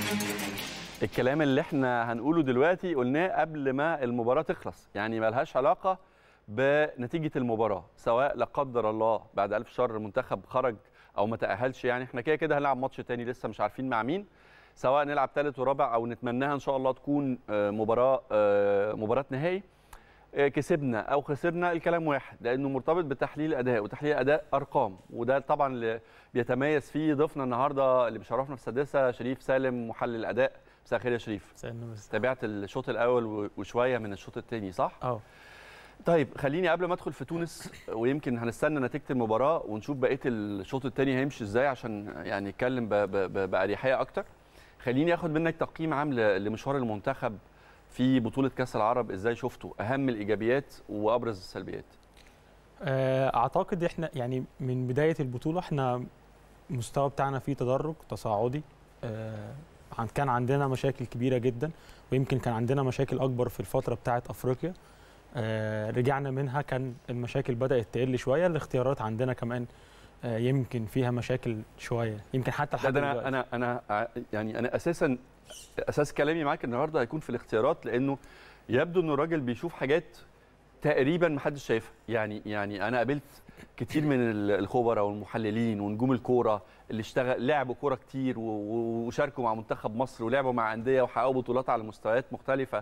الكلام اللي احنا هنقوله دلوقتي قلناه قبل ما المباراه تخلص يعني ملهاش علاقه بنتيجه المباراه سواء لا قدر الله بعد الف شر منتخب خرج او ما تاهلش يعني احنا كده كده هنلعب ماتش تاني لسه مش عارفين مع مين سواء نلعب ثالث ورابع او نتمناها ان شاء الله تكون آه، مباراه آه، مباراه نهائي آه، كسبنا او خسرنا الكلام واحد لانه مرتبط بتحليل اداء وتحليل اداء ارقام وده طبعا اللي بيتميز فيه ضيفنا النهارده اللي بيشرفنا في السادسه شريف سالم محلل اداء مساء الخير يا شريف سألنا بس تابعت الشوط الاول و- وشويه من الشوط الثاني صح اه طيب خليني قبل ما ادخل في تونس ويمكن هنستنى نتيجه المباراه ونشوف بقيه الشوط الثاني هيمشي ازاي عشان يعني نتكلم ب- ب- ب- باريحيه اكتر خليني اخد منك تقييم عام ل- لمشوار المنتخب في بطوله كاس العرب ازاي شفته اهم الايجابيات وابرز السلبيات آه، اعتقد احنا يعني من بدايه البطوله احنا المستوى بتاعنا فيه تدرج تصاعدي آه، عن- كان عندنا مشاكل كبيره جدا ويمكن كان عندنا مشاكل اكبر في الفتره بتاعه افريقيا آه، رجعنا منها كان المشاكل بدات تقل شويه الاختيارات عندنا كمان آه، يمكن فيها مشاكل شويه يمكن حتى لا لحد ده انا دلوقتي انا انا ع- يعني انا اساسا اساس كلامي معاك النهارده هيكون في الاختيارات لانه يبدو انه الراجل بيشوف حاجات تقريبا ما حدش شايفها يعني يعني انا قابلت كتير من ال- الخبراء والمحللين ونجوم الكوره اللي اشتغل لعبوا كوره كتير و- و- وشاركوا مع منتخب مصر ولعبوا مع انديه وحققوا بطولات على مستويات مختلفه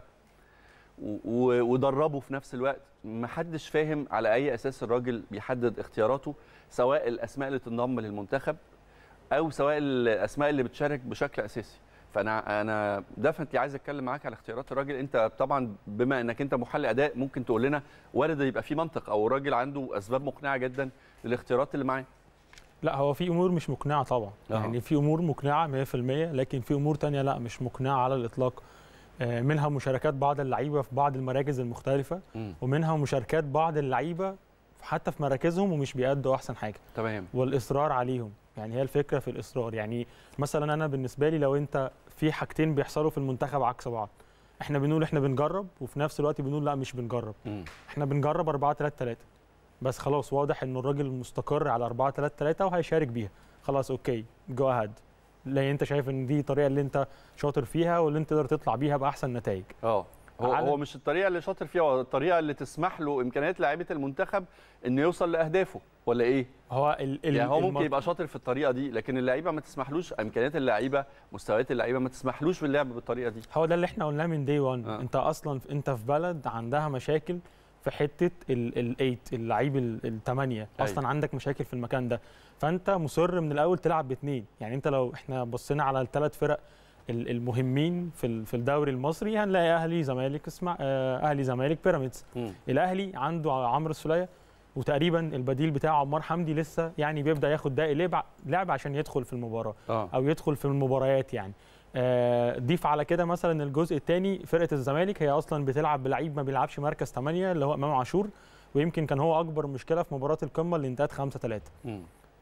و- و- ودربوا في نفس الوقت ما حدش فاهم على اي اساس الراجل بيحدد اختياراته سواء الاسماء اللي تنضم للمنتخب او سواء الاسماء اللي بتشارك بشكل اساسي فانا انا دفنتلي عايز اتكلم معاك على اختيارات الراجل انت طبعا بما انك انت محلل اداء ممكن تقول لنا وارد يبقى في منطق او الراجل عنده اسباب مقنعه جدا للاختيارات اللي معاه لا هو في امور مش مقنعه طبعا آه. يعني في امور مقنعه 100% لكن في امور تانية لا مش مقنعه على الاطلاق آه، منها مشاركات بعض اللعيبه في بعض المراكز المختلفه ومنها مشاركات بعض اللعيبه حتى في مراكزهم ومش بيأدوا احسن حاجه تمام والاصرار عليهم يعني هي الفكره في الاصرار يعني مثلا انا بالنسبه لي لو انت في حاجتين بيحصلوا في المنتخب عكس بعض احنا بنقول احنا بنجرب وفي نفس الوقت بنقول لا مش بنجرب مم. احنا بنجرب 4 3 3 بس خلاص واضح انه الراجل مستقر على 4 3 3 وهيشارك بيها خلاص اوكي جو اهيد لا انت شايف ان دي الطريقه اللي انت شاطر فيها واللي انت تقدر تطلع بيها باحسن نتائج اه هو على- هو مش الطريقه اللي شاطر فيها هو الطريقه اللي تسمح له امكانيات لاعيبه المنتخب انه يوصل لاهدافه ولا ايه هو ال ال يعني هو ممكن المط- يبقى شاطر في الطريقه دي لكن اللعيبه ما تسمحلوش امكانيات اللعيبه مستويات اللعيبه ما تسمحلوش باللعب بالطريقه دي هو ده اللي احنا قلناه من دي 1 آه. انت اصلا انت في بلد عندها مشاكل في حته الايت اللعيب الثمانيه اصلا عندك مشاكل في المكان ده فانت مصر من الاول تلعب باثنين يعني انت لو احنا بصينا على الثلاث فرق ال- المهمين في ال- في الدوري المصري هنلاقي اهلي زمالك اسمع آه، اهلي زمالك بيراميدز مم. الاهلي عنده عمرو السوليه وتقريبا البديل بتاعه عمار حمدي لسه يعني بيبدا ياخد دقائق لعب لعب عشان يدخل في المباراه اه او يدخل في المباريات يعني آه، ضيف على كده مثلا الجزء الثاني فرقه الزمالك هي اصلا بتلعب بلعيب ما بيلعبش مركز 8 اللي هو امام عاشور ويمكن كان هو اكبر مشكله في مباراه القمه اللي انتهت 5 3 مم.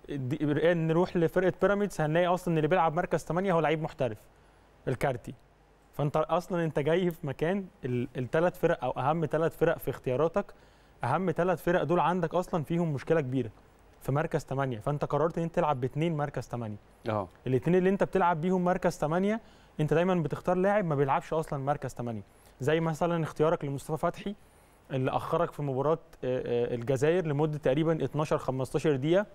نروح لفرقه بيراميدز هنلاقي اصلا اللي بيلعب مركز 8 هو لعيب محترف الكارتي فانت اصلا انت جاي في مكان الثلاث فرق او اهم ثلاث فرق في اختياراتك اهم ثلاث فرق دول عندك اصلا فيهم مشكله كبيره في مركز 8 فانت قررت ان انت تلعب باثنين مركز 8 اه الاثنين اللي انت بتلعب بيهم مركز 8 انت دايما بتختار لاعب ما بيلعبش اصلا مركز 8 زي مثلا اختيارك لمصطفى فتحي اللي اخرك في مباراه آه، آه، الجزائر لمده تقريبا 12 15 دقيقه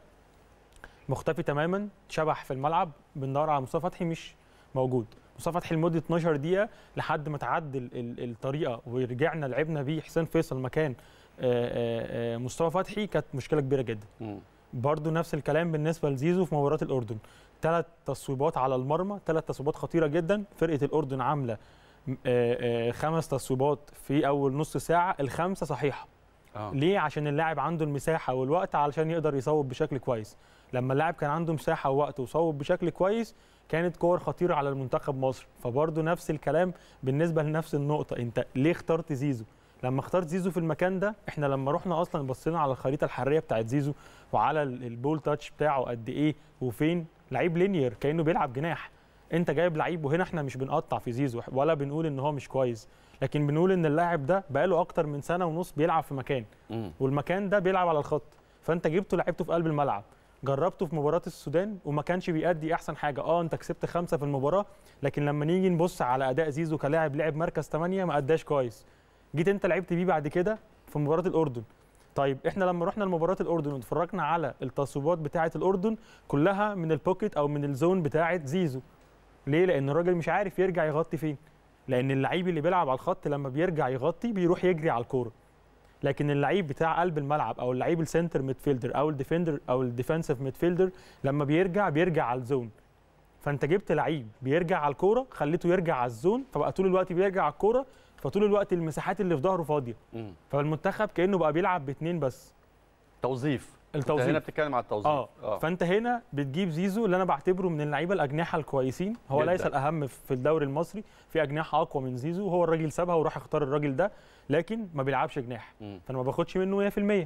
مختفي تماما شبح في الملعب بندور على مصطفى فتحي مش موجود مصطفى فتحي لمده 12 دقيقه لحد ما تعدل ال- الطريقه ورجعنا لعبنا بيه حسين فيصل مكان آه، آه، آه، مصطفى فتحي كانت مشكله كبيره جدا مم. برضو نفس الكلام بالنسبه لزيزو في مباراه الاردن ثلاث تصويبات على المرمى ثلاث تصويبات خطيره جدا فرقه الاردن عامله م- آه، آه، خمس تصويبات في اول نص ساعه الخمسه صحيحه اه ليه عشان اللاعب عنده المساحه والوقت علشان يقدر يصوب بشكل كويس لما اللاعب كان عنده مساحه ووقت وصوب بشكل كويس كانت كور خطيره على المنتخب مصر فبرضه نفس الكلام بالنسبه لنفس النقطه انت ليه اخترت زيزو لما اخترت زيزو في المكان ده احنا لما رحنا اصلا بصينا على الخريطه الحراريه بتاعت زيزو وعلى ال- البول تاتش بتاعه قد ايه وفين لعيب لينير كانه بيلعب جناح انت جايب لعيب وهنا احنا مش بنقطع في زيزو ولا بنقول ان هو مش كويس لكن بنقول ان اللاعب ده بقاله اكتر من سنه ونص بيلعب في مكان مم. والمكان ده بيلعب على الخط فانت جبته لعبته في قلب الملعب جربته في مباراه السودان وما كانش بيأدي احسن حاجه اه انت كسبت خمسه في المباراه لكن لما نيجي نبص على اداء زيزو كلاعب لعب مركز 8 ما اداش كويس جيت انت لعبت بيه بعد كده في مباراه الاردن طيب احنا لما رحنا لمباراه الاردن واتفرجنا على التصويبات بتاعه الاردن كلها من البوكيت او من الزون بتاعه زيزو ليه لان الراجل مش عارف يرجع يغطي فين لان اللعيب اللي بيلعب على الخط لما بيرجع يغطي بيروح يجري على الكوره لكن اللعيب بتاع قلب الملعب او اللعيب السنتر ميدفيلدر او الديفندر او الديفensive ميدفيلدر لما بيرجع بيرجع على الزون فانت جبت لعيب بيرجع على الكوره خليته يرجع على الزون فبقى طول الوقت بيرجع على الكوره فطول الوقت المساحات اللي في ظهره فاضيه مم. فالمنتخب كانه بقى بيلعب باثنين بس توظيف انت التوظيف هنا بتتكلم على التوظيف اه اه فانت هنا بتجيب زيزو اللي انا بعتبره من اللعيبه الاجنحه الكويسين هو جداً. ليس الاهم في الدوري المصري في اجنحه اقوى من زيزو هو الراجل سابها وراح اختار الراجل ده لكن ما بيلعبش جناح مم. فانا ما باخدش منه 100%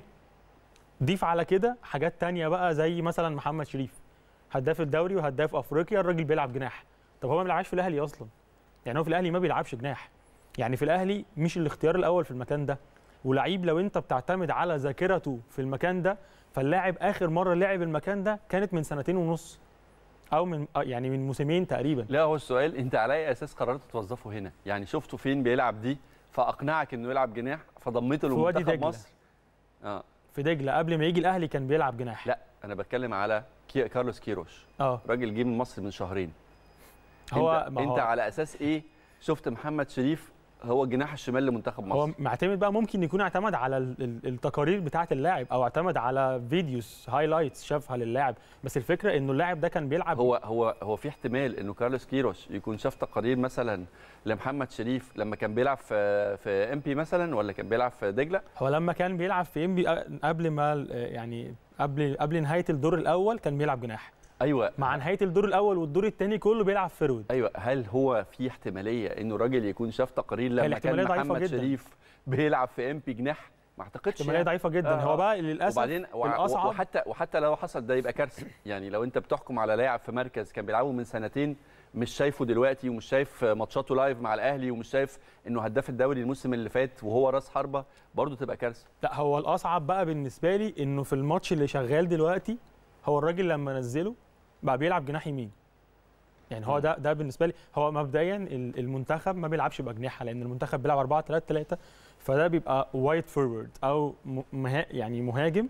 ضيف على كده حاجات تانية بقى زي مثلا محمد شريف هداف الدوري وهداف افريقيا الراجل بيلعب جناح طب هو ما بيلعبش في الاهلي اصلا يعني هو في الاهلي ما بيلعبش جناح يعني في الاهلي مش الاختيار الاول في المكان ده ولعيب لو انت بتعتمد على ذاكرته في المكان ده فاللاعب اخر مره لعب المكان ده كانت من سنتين ونص او من آه يعني من موسمين تقريبا لا هو السؤال انت على اي اساس قررت توظفه هنا يعني شفته فين بيلعب دي فاقنعك انه يلعب جناح فضميته في وادي لمنتخب دجلة. مصر اه في دجله قبل ما يجي الاهلي كان بيلعب جناح لا انا بتكلم على كي... كارلوس كيروش اه راجل جه من مصر من شهرين هو انت, ما هو انت على اساس ايه شفت محمد شريف هو الجناح الشمال لمنتخب مصر هو معتمد بقى ممكن يكون اعتمد على ال- ال- التقارير بتاعه اللاعب او اعتمد على فيديوز هايلايتس شافها للاعب بس الفكره انه اللاعب ده كان بيلعب هو هو هو في احتمال انه كارلوس كيروش يكون شاف تقارير مثلا لمحمد شريف لما كان بيلعب في في ام بي مثلا ولا كان بيلعب في دجله هو لما كان بيلعب في ام بي قبل ما ال- يعني قبل قبل نهايه الدور الاول كان بيلعب جناح ايوه مع نهايه الدور الاول والدور الثاني كله بيلعب فيرود ايوه هل هو في احتماليه انه راجل يكون شاف تقارير لما كان الاحتمالية ضعيفة محمد جداً. شريف بيلعب في ام بي جناح ما اعتقدش احتماليه يعني. ضعيفه جدا آه، هو آه. بقى للاسف وبعدين وع- الأصعب- وحتى وحتى لو حصل ده يبقى كارثه يعني لو انت بتحكم على لاعب في مركز كان بيلعبه من سنتين مش شايفه دلوقتي ومش شايف ماتشاته لايف مع الاهلي ومش شايف انه هداف الدوري الموسم اللي فات وهو راس حربه برضه تبقى كارثه لا هو الاصعب بقى بالنسبه لي انه في الماتش اللي شغال دلوقتي هو الراجل لما نزله بقى بيلعب جناح يمين يعني هو مم. ده ده بالنسبه لي هو مبدئيا ال- المنتخب ما بيلعبش باجنحه لان المنتخب بيلعب 4 3 3 فده بيبقى وايد فورورد او م- مها يعني مهاجم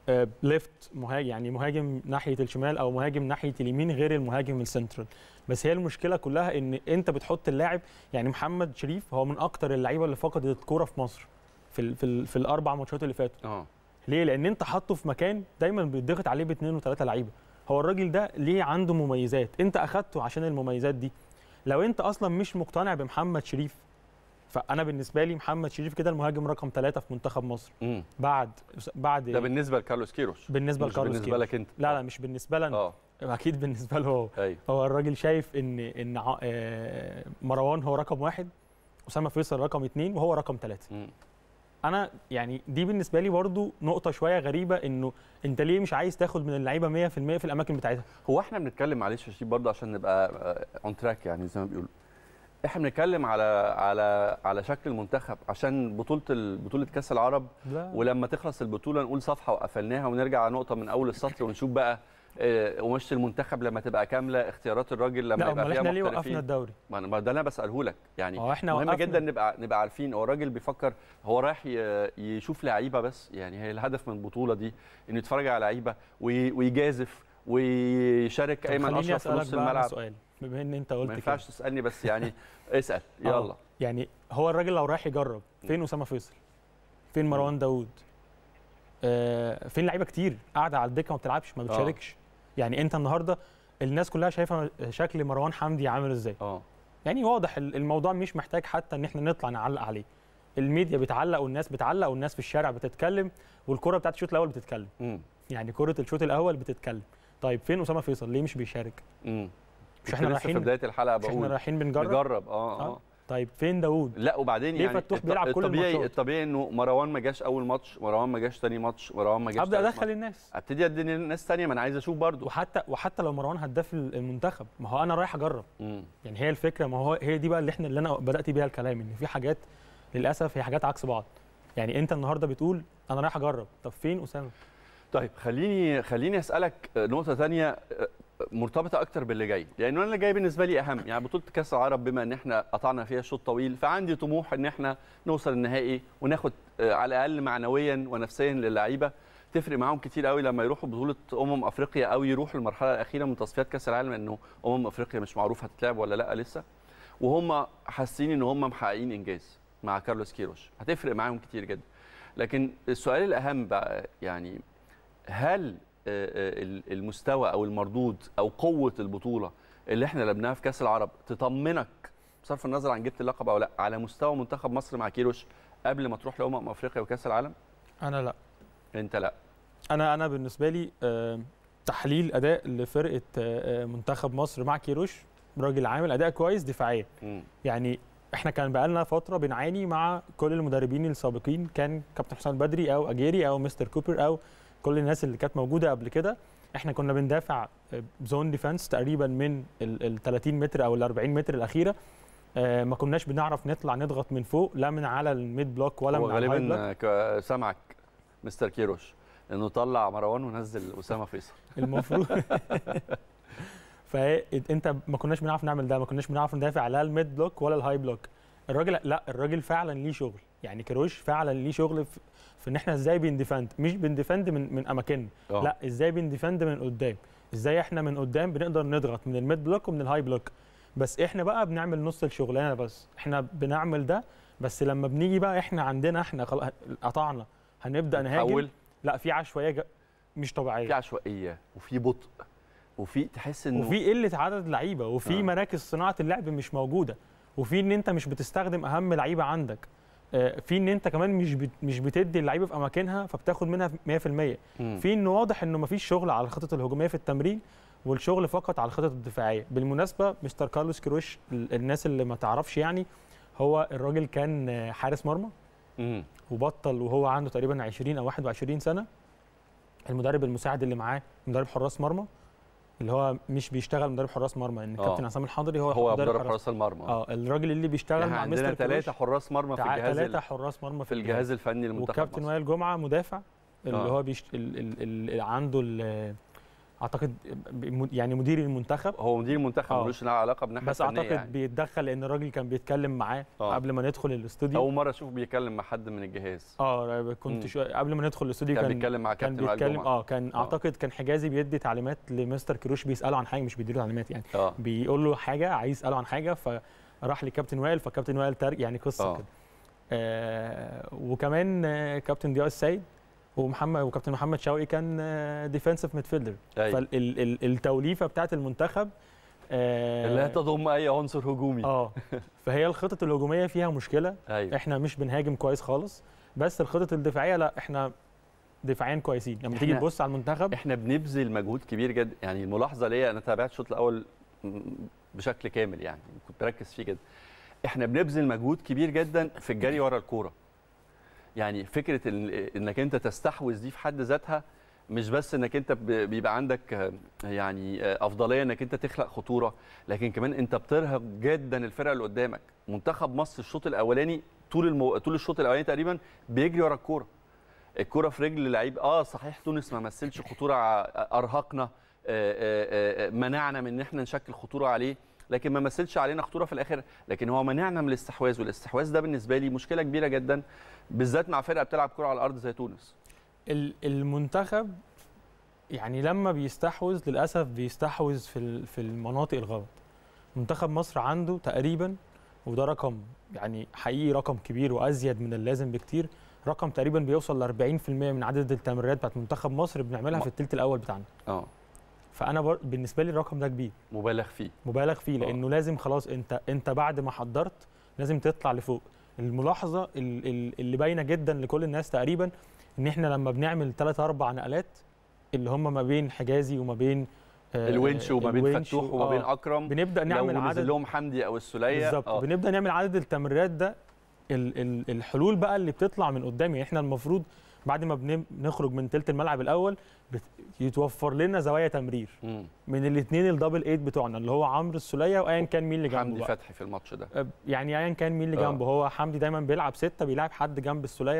ليفت مهاجم يعني مهاجم ناحيه الشمال او مهاجم ناحيه اليمين غير المهاجم السنترال بس هي المشكله كلها ان انت بتحط اللاعب يعني محمد شريف هو من اكتر اللعيبه اللي فقدت الكوره في مصر في ال في, ال في الاربع ماتشات اللي فاتوا اه ليه لان انت حاطه في مكان دايما بيتضغط عليه باثنين وثلاثه لعيبه هو الراجل ده ليه عنده مميزات انت اخدته عشان المميزات دي لو انت اصلا مش مقتنع بمحمد شريف فانا بالنسبه لي محمد شريف كده المهاجم رقم ثلاثة في منتخب مصر امم بعد بعد ده بالنسبه لكارلوس كيروش بالنسبه مش لكارلوس بالنسبه كيروش. لك انت لا لا مش بالنسبه لنا اه اكيد بالنسبه له هو ايوه هو الراجل شايف ان ان ع- آه، مروان هو رقم واحد اسامه فيصل رقم اثنين وهو رقم ثلاثة مم. انا يعني دي بالنسبه لي برضو نقطه شويه غريبه انه انت ليه مش عايز تاخد من اللعيبه 100% في الاماكن بتاعتها هو احنا بنتكلم معلش يا شريف برضه عشان نبقى اون تراك يعني زي ما بيقولوا احنا بنتكلم على على على شكل المنتخب عشان بطوله ال- بطوله كاس العرب لا ولما تخلص البطوله نقول صفحه وقفلناها ونرجع على نقطه من اول السطر ونشوف بقى آه، قماشه المنتخب لما تبقى كامله اختيارات الراجل لما لا يبقى امال فيها احنا ليه محترفين وقفنا الدوري ما أنا- ما ده اللي انا بساله لك يعني هو احنا مهم وقفنا جدا نبقى نبقى عارفين هو الراجل بيفكر هو رايح ي- يشوف لعيبه بس يعني هي الهدف من البطوله دي انه يتفرج على لعيبه وي- ويجازف ويشارك طب ايمن خليني اشرف في اسالك نص بقى على الملعب سؤال بما ان انت ما قلت كده ينفعش تسالني بس يعني اسال آه. يلا يعني هو الراجل لو رايح يجرب فين اسامه فيصل فين مروان داوود آه فين لعيبه كتير قاعده على الدكه ما بتلعبش ما بتشاركش يعني انت النهارده الناس كلها شايفه شكل مروان حمدي عامل ازاي اه يعني واضح ال- الموضوع مش محتاج حتى ان احنا نطلع نعلق عليه الميديا بتعلق والناس بتعلق والناس في الشارع بتتكلم والكره بتاعت الشوط الاول بتتكلم امم يعني كره الشوط الاول بتتكلم طيب فين اسامه فيصل ليه مش بيشارك امم مش احنا في رايحين بدايه الحلقه مش احنا بقول رايحين بنجرب نجرب اه اه آه. طيب فين داوود لا وبعدين ليه يعني فتوح الط- بيلعب كل الطبيعي الماتشات؟ الطبيعي انه مروان ما جاش اول ماتش مروان ما جاش تاني ماتش مروان ما جاش ابدا تالت ادخل ماتش. الناس ابتدي ادي ناس تانية ما انا عايز اشوف برضو وحتى وحتى لو مروان هداف المنتخب ما هو انا رايح اجرب مم. يعني هي الفكره ما هو هي دي بقى اللي احنا اللي انا بدات بيها الكلام ان في حاجات للاسف هي حاجات عكس بعض يعني انت النهارده بتقول انا رايح اجرب طب فين اسامه طيب خليني خليني اسالك نقطه ثانيه مرتبطه اكتر باللي جاي لانه انا اللي جاي بالنسبه لي اهم يعني بطوله كاس العرب بما ان احنا قطعنا فيها شوط طويل فعندي طموح ان احنا نوصل النهائي وناخد على الاقل معنويا ونفسيا للعيبه تفرق معاهم كتير قوي لما يروحوا بطوله امم افريقيا او يروحوا المرحله الاخيره من تصفيات كاس العالم انه امم افريقيا مش معروف هتتلعب ولا لا لسه وهم حاسين ان هم محققين انجاز مع كارلوس كيروش هتفرق معاهم كتير جدا لكن السؤال الاهم بقى يعني هل المستوى او المردود او قوه البطوله اللي احنا لعبناها في كاس العرب تطمنك بصرف النظر عن جبت اللقب او لا على مستوى منتخب مصر مع كيروش قبل ما تروح لامم افريقيا وكاس العالم انا لا انت لا انا انا بالنسبه لي تحليل اداء لفرقه منتخب مصر مع كيروش راجل عامل اداء كويس دفاعيا يعني احنا كان بقالنا فتره بنعاني مع كل المدربين السابقين كان كابتن حسام البدري او اجيري او مستر كوبر او كل الناس اللي كانت موجوده قبل كده احنا كنا بندافع زون ديفense تقريبا من ال 30 متر او ال 40 متر الاخيره ما كناش بنعرف نطلع نضغط من فوق لا من على الميد بلوك ولا من على غالبا سامعك مستر كيروش انه طلع مروان ونزل اسامه فيصل المفروض فانت ما كناش بنعرف نعمل ده ما كناش بنعرف ندافع لا الميد بلوك ولا الهاي بلوك الراجل لا الراجل فعلا ليه شغل يعني كروش فعلا ليه شغل في, في ان احنا ازاي بنديفند مش بنديفند من من اماكننا لا ازاي بنديفند من قدام ازاي احنا من قدام بنقدر نضغط من الميد بلوك ومن الهاي بلوك بس احنا بقى بنعمل نص الشغلانه بس احنا بنعمل ده بس لما بنيجي بقى احنا عندنا احنا قطعنا هنبدا نهاجم لا في عشوائيه مش طبيعيه في عشوائيه وفي بطء وفي تحس انه وفي قله عدد لعيبه وفي آه. مراكز صناعه اللعب مش موجوده وفي ان انت مش بتستخدم اهم لعيبه عندك آه في ان انت كمان مش بت مش بتدي اللعيبه في اماكنها فبتاخد منها 100% م. في انه واضح انه مفيش شغل على الخطط الهجوميه في التمرين والشغل فقط على الخطط الدفاعيه بالمناسبه مستر كارلوس كروش الناس اللي ما تعرفش يعني هو الراجل كان حارس مرمى وبطل وهو عنده تقريبا 20 او 21 سنه المدرب المساعد اللي معاه مدرب حراس مرمى اللي هو مش بيشتغل مدرب حراس مرمى ان الكابتن عصام الحضري هو هو مدرب حراس المرمى اه الراجل اللي بيشتغل يعني مع عندنا ثلاثه حراس مرمى في الجهاز ثلاثه حراس مرمى في الجهاز الفني للمنتخب وكابتن وائل جمعه مدافع اللي آه. هو بيشت... اللي عنده ال... اعتقد يعني مدير المنتخب هو مدير المنتخب ملوش علاقه بناحيه بس اعتقد يعني. بيتدخل لان الراجل كان بيتكلم معاه آه. قبل ما ندخل الاستوديو اول مره اشوف بيتكلم مع حد من الجهاز اه كنت شو... قبل ما ندخل الاستوديو كان, كان بيتكلم مع كان بيتكلم اه كان آه. اعتقد كان حجازي بيدي تعليمات لمستر كروش بيساله عن حاجه مش بيديله تعليمات يعني آه. بيقول له حاجه عايز يساله عن حاجه فراح لكابتن وائل فكابتن وائل تر... يعني قصه آه. كده آه وكمان آه كابتن ضياء السيد ومحمد وكابتن محمد شوقي كان ديفensive ميدفيلدر فالتوليفه بتاعه المنتخب آه اللي هي تضم اي عنصر هجومي اه فهي الخطط الهجوميه فيها مشكله أيوة. احنا مش بنهاجم كويس خالص بس الخطط الدفاعيه لا احنا دفاعيا كويسين لما تيجي تبص على المنتخب احنا بنبذل مجهود كبير جدا يعني الملاحظه ليا انا تابعت الشوط الاول بشكل كامل يعني كنت بركز فيه جدا احنا بنبذل مجهود كبير جدا في الجري ورا الكوره يعني فكره إن انك انت تستحوذ دي في حد ذاتها مش بس انك انت بيبقى عندك يعني افضليه انك انت تخلق خطوره لكن كمان انت بترهق جدا الفرقه اللي قدامك منتخب مصر الشوط الاولاني طول المو... طول الشوط الاولاني تقريبا بيجري ورا الكوره الكوره في رجل اللعيب اه صحيح تونس ما مثلش خطوره ارهقنا منعنا من ان احنا نشكل خطوره عليه لكن ما مثلش علينا خطوره في الاخر لكن هو منعنا من الاستحواذ والاستحواذ ده بالنسبه لي مشكله كبيره جدا بالذات مع فرقه بتلعب كره على الارض زي تونس المنتخب يعني لما بيستحوذ للاسف بيستحوذ في في المناطق الغلط منتخب مصر عنده تقريبا وده رقم يعني حقيقي رقم كبير وازيد من اللازم بكتير رقم تقريبا بيوصل ل 40% من عدد التمريرات بتاعت منتخب مصر بنعملها في الثلث الاول بتاعنا اه فانا بر... بالنسبه لي الرقم ده كبير مبالغ فيه مبالغ فيه لانه أوه. لازم خلاص انت انت بعد ما حضرت لازم تطلع لفوق الملاحظه اللي باينه جدا لكل الناس تقريبا ان احنا لما بنعمل ثلاث اربع نقلات اللي هم ما بين حجازي وما بين آه الونش وما بين فتوح وما بين اكرم بنبدا نعمل لو عدد لهم حمدي او السوليه بالظبط آه. بنبدا نعمل عدد التمريرات ده ال ال الحلول بقى اللي بتطلع من قدام يعني احنا المفروض بعد ما بنخرج من ثلث الملعب الاول يتوفر لنا زوايا تمرير مم. من الاثنين الدبل ايت بتوعنا اللي هو عمرو السوليه وايا كان مين اللي جنبه حمدي فتحي في الماتش ده يعني ايا كان مين اللي جنبه هو حمدي دايما بيلعب سته بيلعب حد جنب السوليه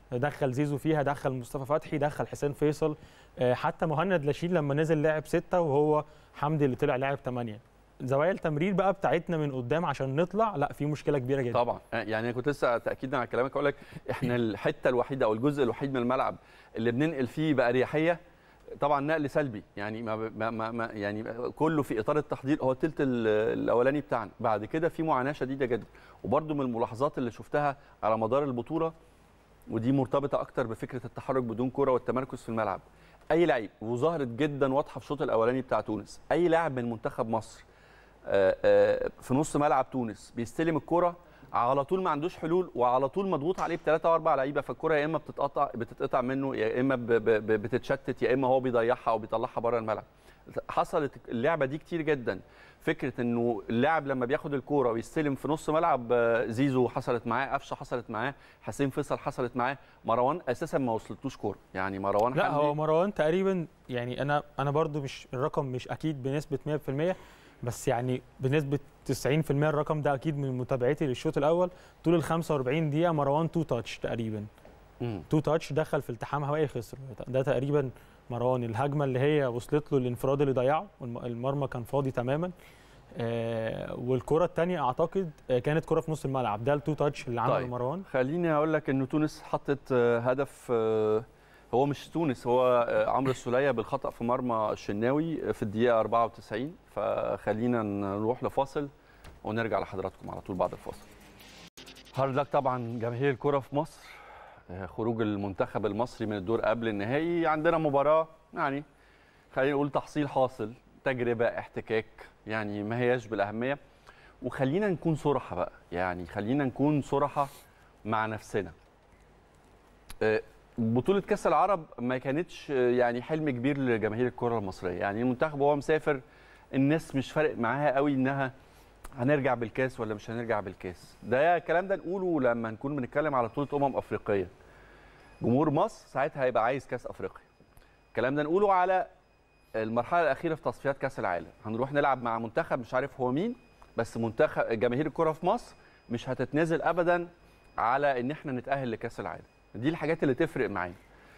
دخل زيزو فيها دخل مصطفى فتحي دخل حسين فيصل آه، حتى مهند لاشين لما نزل لعب ستة وهو حمدي اللي طلع لاعب ثمانية زوايا التمرير بقى بتاعتنا من قدام عشان نطلع لا في مشكله كبيره جدا طبعا يعني انا كنت لسه تاكيدا على كلامك اقول لك احنا الحته الوحيده او الجزء الوحيد من الملعب اللي بننقل فيه باريحيه طبعا نقل سلبي يعني ما ما ما ما- يعني كله في اطار التحضير هو التلت ال- الاولاني بتاعنا بعد كده في معاناه شديده جدا وبرده من الملاحظات اللي شفتها على مدار البطوله ودي مرتبطه اكتر بفكره التحرك بدون كره والتمركز في الملعب اي لعيب وظهرت جدا واضحه في الشوط الاولاني بتاع تونس اي لاعب من منتخب مصر آه، آه، في نص ملعب تونس بيستلم الكره على طول ما عندوش حلول وعلى طول مضغوط عليه بثلاثه او اربع لعيبه فالكره يا اما بتتقطع بتتقطع منه يا اما ب- ب- ب- بتتشتت يا اما هو بيضيعها او بيطلعها بره الملعب حصلت اللعبه دي كتير جدا فكره انه اللاعب لما بياخد الكوره ويستلم في نص ملعب آه، زيزو حصلت معاه قفشه حصلت معاه حسين فيصل حصلت معاه مروان اساسا ما وصلتلوش كوره يعني مروان لا حمدي هو مروان تقريبا يعني انا انا برضو مش الرقم مش اكيد بنسبه 100% بس يعني بنسبه 90% الرقم ده اكيد من متابعتي للشوط الاول طول ال 45 دقيقه مروان تو تاتش تقريبا مم. تو تاتش دخل في التحام هوائي خسر ده تقريبا مروان الهجمه اللي هي وصلت له الانفراد اللي ضيعه والم- المرمى كان فاضي تماما آه والكره الثانيه اعتقد آه كانت كره في نص الملعب ده التو تاتش اللي عمله طيب. مروان خليني اقول لك انه تونس حطت آه، هدف آه، هو مش تونس هو آه، عمرو السوليه بالخطا في مرمى الشناوي في الدقيقه 94 فخلينا نروح لفاصل ونرجع لحضراتكم على طول بعد الفاصل هارد لك طبعا جماهير الكره في مصر آه، خروج المنتخب المصري من الدور قبل النهائي عندنا مباراه يعني خلينا نقول تحصيل حاصل تجربه احتكاك يعني ما هياش بالاهميه وخلينا نكون صراحه بقى يعني خلينا نكون صراحه مع نفسنا آه، بطولة كأس العرب ما كانتش آه، يعني حلم كبير لجماهير الكرة المصرية يعني المنتخب وهو مسافر الناس مش فارق معاها قوي انها هنرجع بالكاس ولا مش هنرجع بالكاس ده الكلام ده نقوله لما نكون بنتكلم على بطولة أمم أفريقية جمهور مصر ساعتها هيبقى عايز كاس أفريقيا الكلام ده نقوله على المرحلة الأخيرة في تصفيات كاس العالم هنروح نلعب مع منتخب مش عارف هو مين بس منتخب جماهير الكرة في مصر مش هتتنازل أبدا على ان احنا نتاهل لكاس العالم دي الحاجات اللي تفرق معانا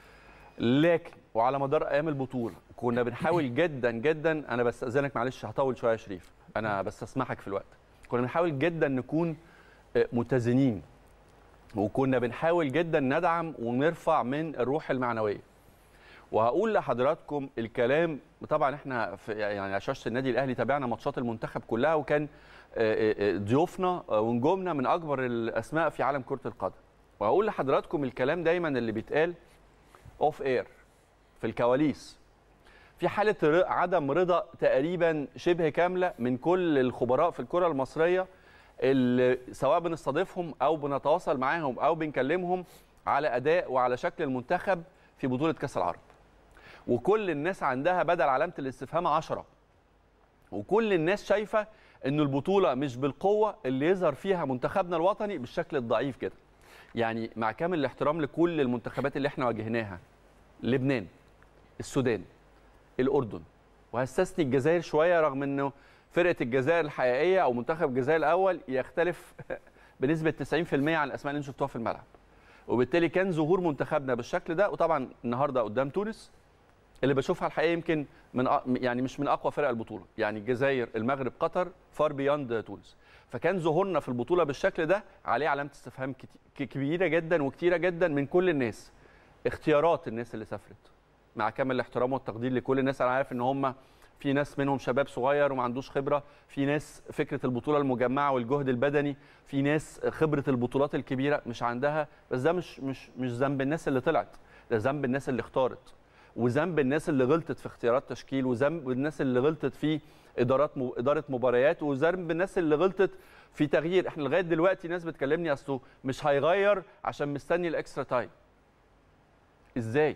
لكن وعلى مدار ايام البطوله كنا بنحاول جدا جدا انا بستاذنك معلش هطول شويه يا شريف انا بس اسمحك في الوقت كنا بنحاول جدا نكون آه، متزنين وكنا بنحاول جدا ندعم ونرفع من الروح المعنويه وهقول لحضراتكم الكلام طبعا احنا في يعني على شاشه النادي الاهلي تابعنا ماتشات المنتخب كلها وكان آه، آه، ضيوفنا آه، ونجومنا من اكبر الاسماء في عالم كره القدم وهقول لحضراتكم الكلام دايما اللي بيتقال اوف اير في الكواليس في حاله ر- عدم رضا تقريبا شبه كامله من كل الخبراء في الكره المصريه اللي سواء بنستضيفهم او بنتواصل معاهم او بنكلمهم على اداء وعلى شكل المنتخب في بطوله كاس العرب وكل الناس عندها بدل علامه الاستفهام 10 وكل الناس شايفه ان البطوله مش بالقوه اللي يظهر فيها منتخبنا الوطني بالشكل الضعيف كده يعني مع كامل الاحترام لكل المنتخبات اللي احنا واجهناها لبنان السودان الاردن وهستثني الجزائر شويه رغم انه فرقه الجزائر الحقيقيه او منتخب الجزائر الاول يختلف بنسبه 90% عن الاسماء اللي انتم شفتوها في الملعب وبالتالي كان ظهور منتخبنا بالشكل ده وطبعا النهارده قدام تونس اللي بشوفها الحقيقه يمكن من أ- يعني مش من اقوى فرق البطوله يعني الجزائر المغرب قطر فار بياند تونس فكان ظهورنا في البطوله بالشكل ده عليه علامه استفهام كتي- ك- كبيره جدا وكتيره جدا من كل الناس اختيارات الناس اللي سافرت مع كامل الاحترام والتقدير لكل الناس انا عارف ان هم في ناس منهم شباب صغير وما عندوش خبره في ناس فكره البطوله المجمعه والجهد البدني في ناس خبره البطولات الكبيره مش عندها بس ده مش مش مش ذنب الناس اللي طلعت ده ذنب الناس اللي اختارت وذنب الناس اللي غلطت في اختيارات تشكيل وذنب الناس اللي غلطت في ادارات م... اداره مباريات وذنب الناس اللي غلطت في تغيير احنا لغايه دلوقتي ناس بتكلمني اصله مش هيغير عشان مستني الاكسترا تايم ازاي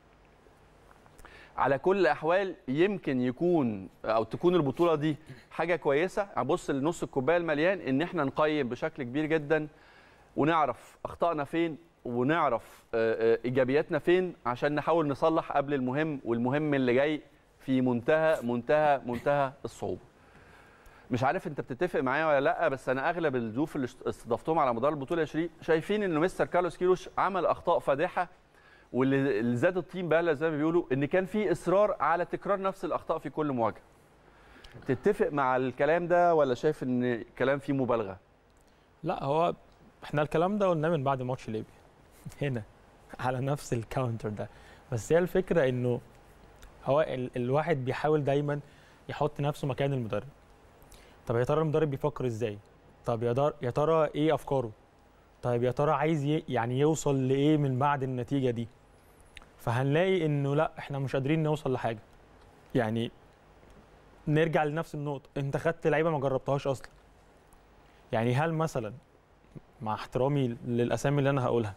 على كل الاحوال يمكن يكون او تكون البطوله دي حاجه كويسه ابص لنص الكوبايه المليان ان احنا نقيم بشكل كبير جدا ونعرف اخطائنا فين ونعرف آه، آه، ايجابياتنا فين عشان نحاول نصلح قبل المهم والمهم اللي جاي في منتهى منتهى منتهى الصعوبه مش عارف انت بتتفق معايا ولا لا بس انا اغلب الضيوف اللي استضفتهم على مدار البطوله 20 شايفين ان مستر كارلوس كيروش عمل اخطاء فادحه واللي اللي زاد الطين بله زي ما بيقولوا ان كان في اصرار على تكرار نفس الاخطاء في كل مواجهه تتفق مع الكلام ده ولا شايف ان الكلام فيه مبالغه لا هو احنا الكلام ده قلناه من بعد ماتش ليبيا هنا على نفس الكاونتر ده بس هي الفكره انه هو ال الواحد بيحاول دايما يحط نفسه مكان المدرب طب يا ترى المدرب بيفكر ازاي طب يا در- يا ترى ايه افكاره طيب يا ترى عايز ي- يعني يوصل لايه من بعد النتيجه دي فهنلاقي انه لا احنا مش قادرين نوصل لحاجه يعني نرجع لنفس النقطه انت خدت لعيبه ما جربتهاش اصلا يعني هل مثلا مع احترامي للاسامي اللي انا هقولها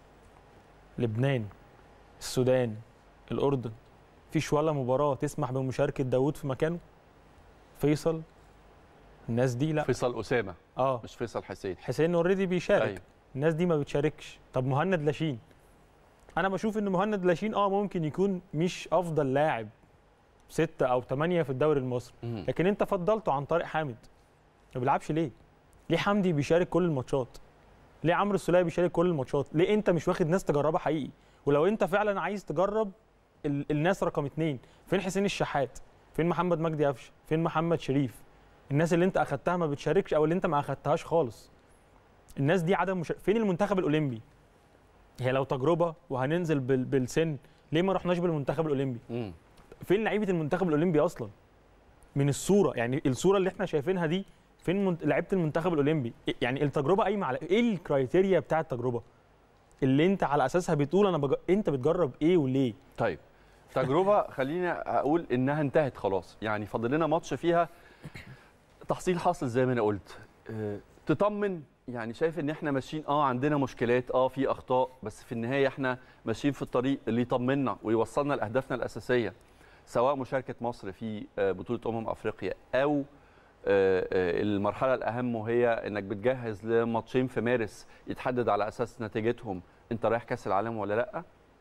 لبنان السودان الاردن فيش ولا مباراه تسمح بمشاركه داوود في مكانه فيصل الناس دي لا فيصل اسامه اه مش فيصل حسين حسين اوريدي بيشارك ايوه الناس دي ما بتشاركش طب مهند لاشين انا بشوف ان مهند لاشين اه ممكن يكون مش افضل لاعب ستة او ثمانية في الدوري المصري مم. لكن انت فضلته عن طارق حامد ما بيلعبش ليه ليه حمدي بيشارك كل الماتشات ليه عمرو السوليه بيشارك كل الماتشات ليه انت مش واخد ناس تجربها حقيقي ولو انت فعلا عايز تجرب ال- الناس رقم اتنين فين حسين الشحات فين محمد مجدي قفشه فين محمد شريف الناس اللي انت اخدتها ما بتشاركش او اللي انت ما اخدتهاش خالص الناس دي عدم مشاركة فين المنتخب الاولمبي هي لو تجربه وهننزل بال... بالسن ليه ما رحناش بالمنتخب الاولمبي مم. فين لعيبه المنتخب الاولمبي اصلا من الصوره يعني الصوره اللي احنا شايفينها دي فين من... لعيبه المنتخب الاولمبي إيه- يعني التجربه قايمه على ايه الكرايتيريا بتاع التجربه اللي انت على اساسها بتقول انا بج... انت بتجرب ايه وليه طيب تجربه خليني اقول انها انتهت خلاص يعني فاضل لنا ماتش فيها تحصيل حاصل زي ما انا قلت أه تطمن يعني شايف ان احنا ماشيين اه عندنا مشكلات اه في اخطاء بس في النهايه احنا ماشيين في الطريق اللي يطمنا ويوصلنا لاهدافنا الاساسيه سواء مشاركه مصر في آه، بطوله امم افريقيا او آه، آه، المرحله الاهم وهي انك بتجهز لماتشين في مارس يتحدد على اساس نتيجتهم انت رايح كاس العالم ولا لا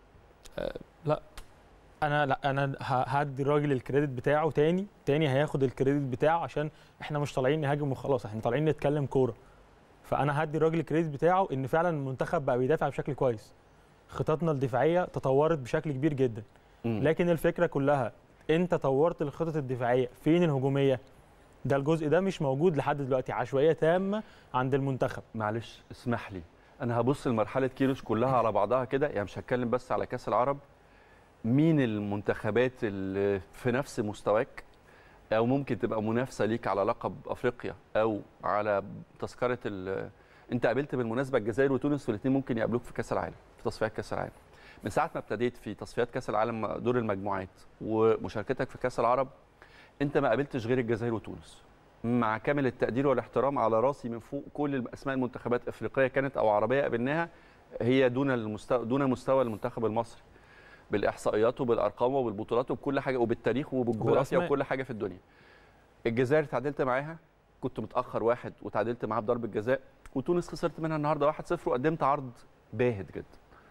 انا لا انا ه- هدي الراجل الكريدت بتاعه تاني تاني هياخد الكريدت بتاعه عشان احنا مش طالعين نهاجم وخلاص احنا طالعين نتكلم كوره فانا هدي الراجل الكريدت بتاعه ان فعلا المنتخب بقى بيدافع بشكل كويس خططنا الدفاعيه تطورت بشكل كبير جدا مم. لكن الفكره كلها انت طورت الخطط الدفاعيه فين الهجوميه ده الجزء ده مش موجود لحد دلوقتي عشوائيه تامه عند المنتخب معلش اسمح لي انا هبص لمرحله كيروش كلها على بعضها كده يعني مش هتكلم بس على كاس العرب مين المنتخبات اللي في نفس مستواك او ممكن تبقى منافسه ليك على لقب افريقيا او على تذكره ال- انت قابلت بالمناسبه الجزائر وتونس والاثنين ممكن يقابلوك في كاس العالم في تصفيات كاس العالم من ساعه ما ابتديت في تصفيات كاس العالم دور المجموعات ومشاركتك في كاس العرب انت ما قابلتش غير الجزائر وتونس مع كامل التقدير والاحترام على راسي من فوق كل اسماء المنتخبات افريقيه كانت او عربيه قابلناها هي دون المستوى دون مستوى المنتخب المصري بالاحصائيات وبالارقام وبالبطولات وبكل حاجه وبالتاريخ وبالجغرافيا بالأسماء. وكل حاجه في الدنيا الجزائر تعادلت معاها كنت متاخر واحد وتعادلت معاها بضربه جزاء وتونس خسرت منها النهارده 1-0 وقدمت عرض باهت جدا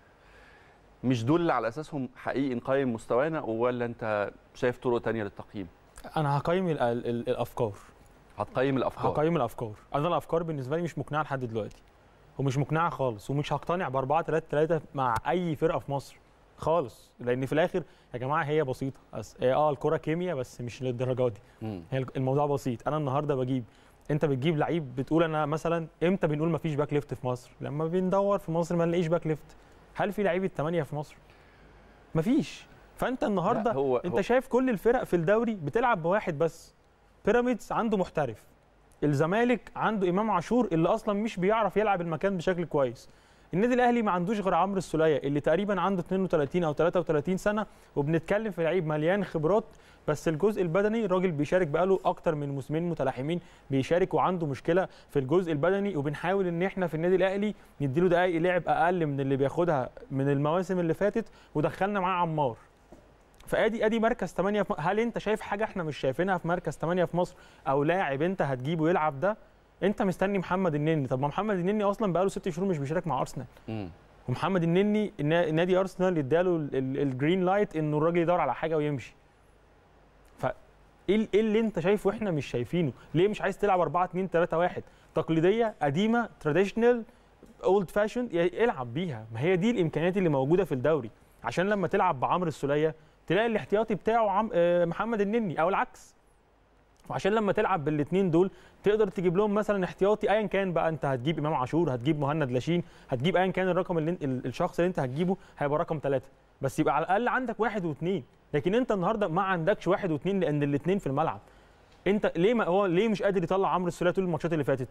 مش دول اللي على اساسهم حقيقي نقيم مستوانا ولا انت شايف طرق تانية للتقييم انا هقيم ال ال ال الافكار هتقيم الافكار هقيم الافكار انا الافكار بالنسبه لي مش مقنعه لحد دلوقتي ومش مقنعه خالص ومش هقتنع ب 4 3 3 مع اي فرقه في مصر خالص لان في الاخر يا جماعه هي بسيطه بس هي اه الكره كيمياء بس مش للدرجه دي مم. هي الموضوع بسيط انا النهارده بجيب انت بتجيب لعيب بتقول انا مثلا امتى بنقول ما فيش باك ليفت في مصر لما بندور في مصر ما نلاقيش باك ليفت هل في لعيبه ثمانيه في مصر مفيش فانت النهارده لا، هو انت هو شايف كل الفرق في الدوري بتلعب بواحد بس بيراميدز عنده محترف الزمالك عنده امام عاشور اللي اصلا مش بيعرف يلعب المكان بشكل كويس النادي الاهلي ما عندوش غير عمرو السوليه اللي تقريبا عنده 32 او 33 سنه وبنتكلم في لعيب مليان خبرات بس الجزء البدني الراجل بيشارك بقاله اكتر من موسمين متلاحمين بيشارك وعنده مشكله في الجزء البدني وبنحاول ان احنا في النادي الاهلي نديله دقائق لعب اقل من اللي بياخدها من المواسم اللي فاتت ودخلنا معاه عمار فادي ادي مركز 8 في م- هل انت شايف حاجه احنا مش شايفينها في مركز 8 في مصر او لاعب انت هتجيبه يلعب ده انت مستني محمد النني طب ما محمد النني اصلا بقاله ست شهور مش بيشارك مع ارسنال مم. ومحمد النني النا- نادي ارسنال اداله ال- ال- الجرين لايت انه الراجل يدور على حاجه ويمشي ايه ال- ايه اللي انت شايفه احنا مش شايفينه ليه مش عايز تلعب 4 2 3 1 تقليديه قديمه تراديشنال اولد فاشند العب بيها ما هي دي الامكانيات اللي موجوده في الدوري عشان لما تلعب بعمرو السوليه تلاقي الاحتياطي بتاعه عم... آه، محمد النني او العكس وعشان لما تلعب بالاثنين دول تقدر تجيب لهم مثلا احتياطي ايا كان بقى انت هتجيب امام عاشور هتجيب مهند لاشين هتجيب ايا كان الرقم اللي انت- ال- الشخص اللي انت هتجيبه هيبقى رقم ثلاثه بس يبقى على الاقل عندك واحد واثنين لكن انت النهارده ما عندكش واحد واثنين لان الاثنين في الملعب انت ليه ما هو ليه مش قادر يطلع عمرو السوليه طول الماتشات اللي فاتت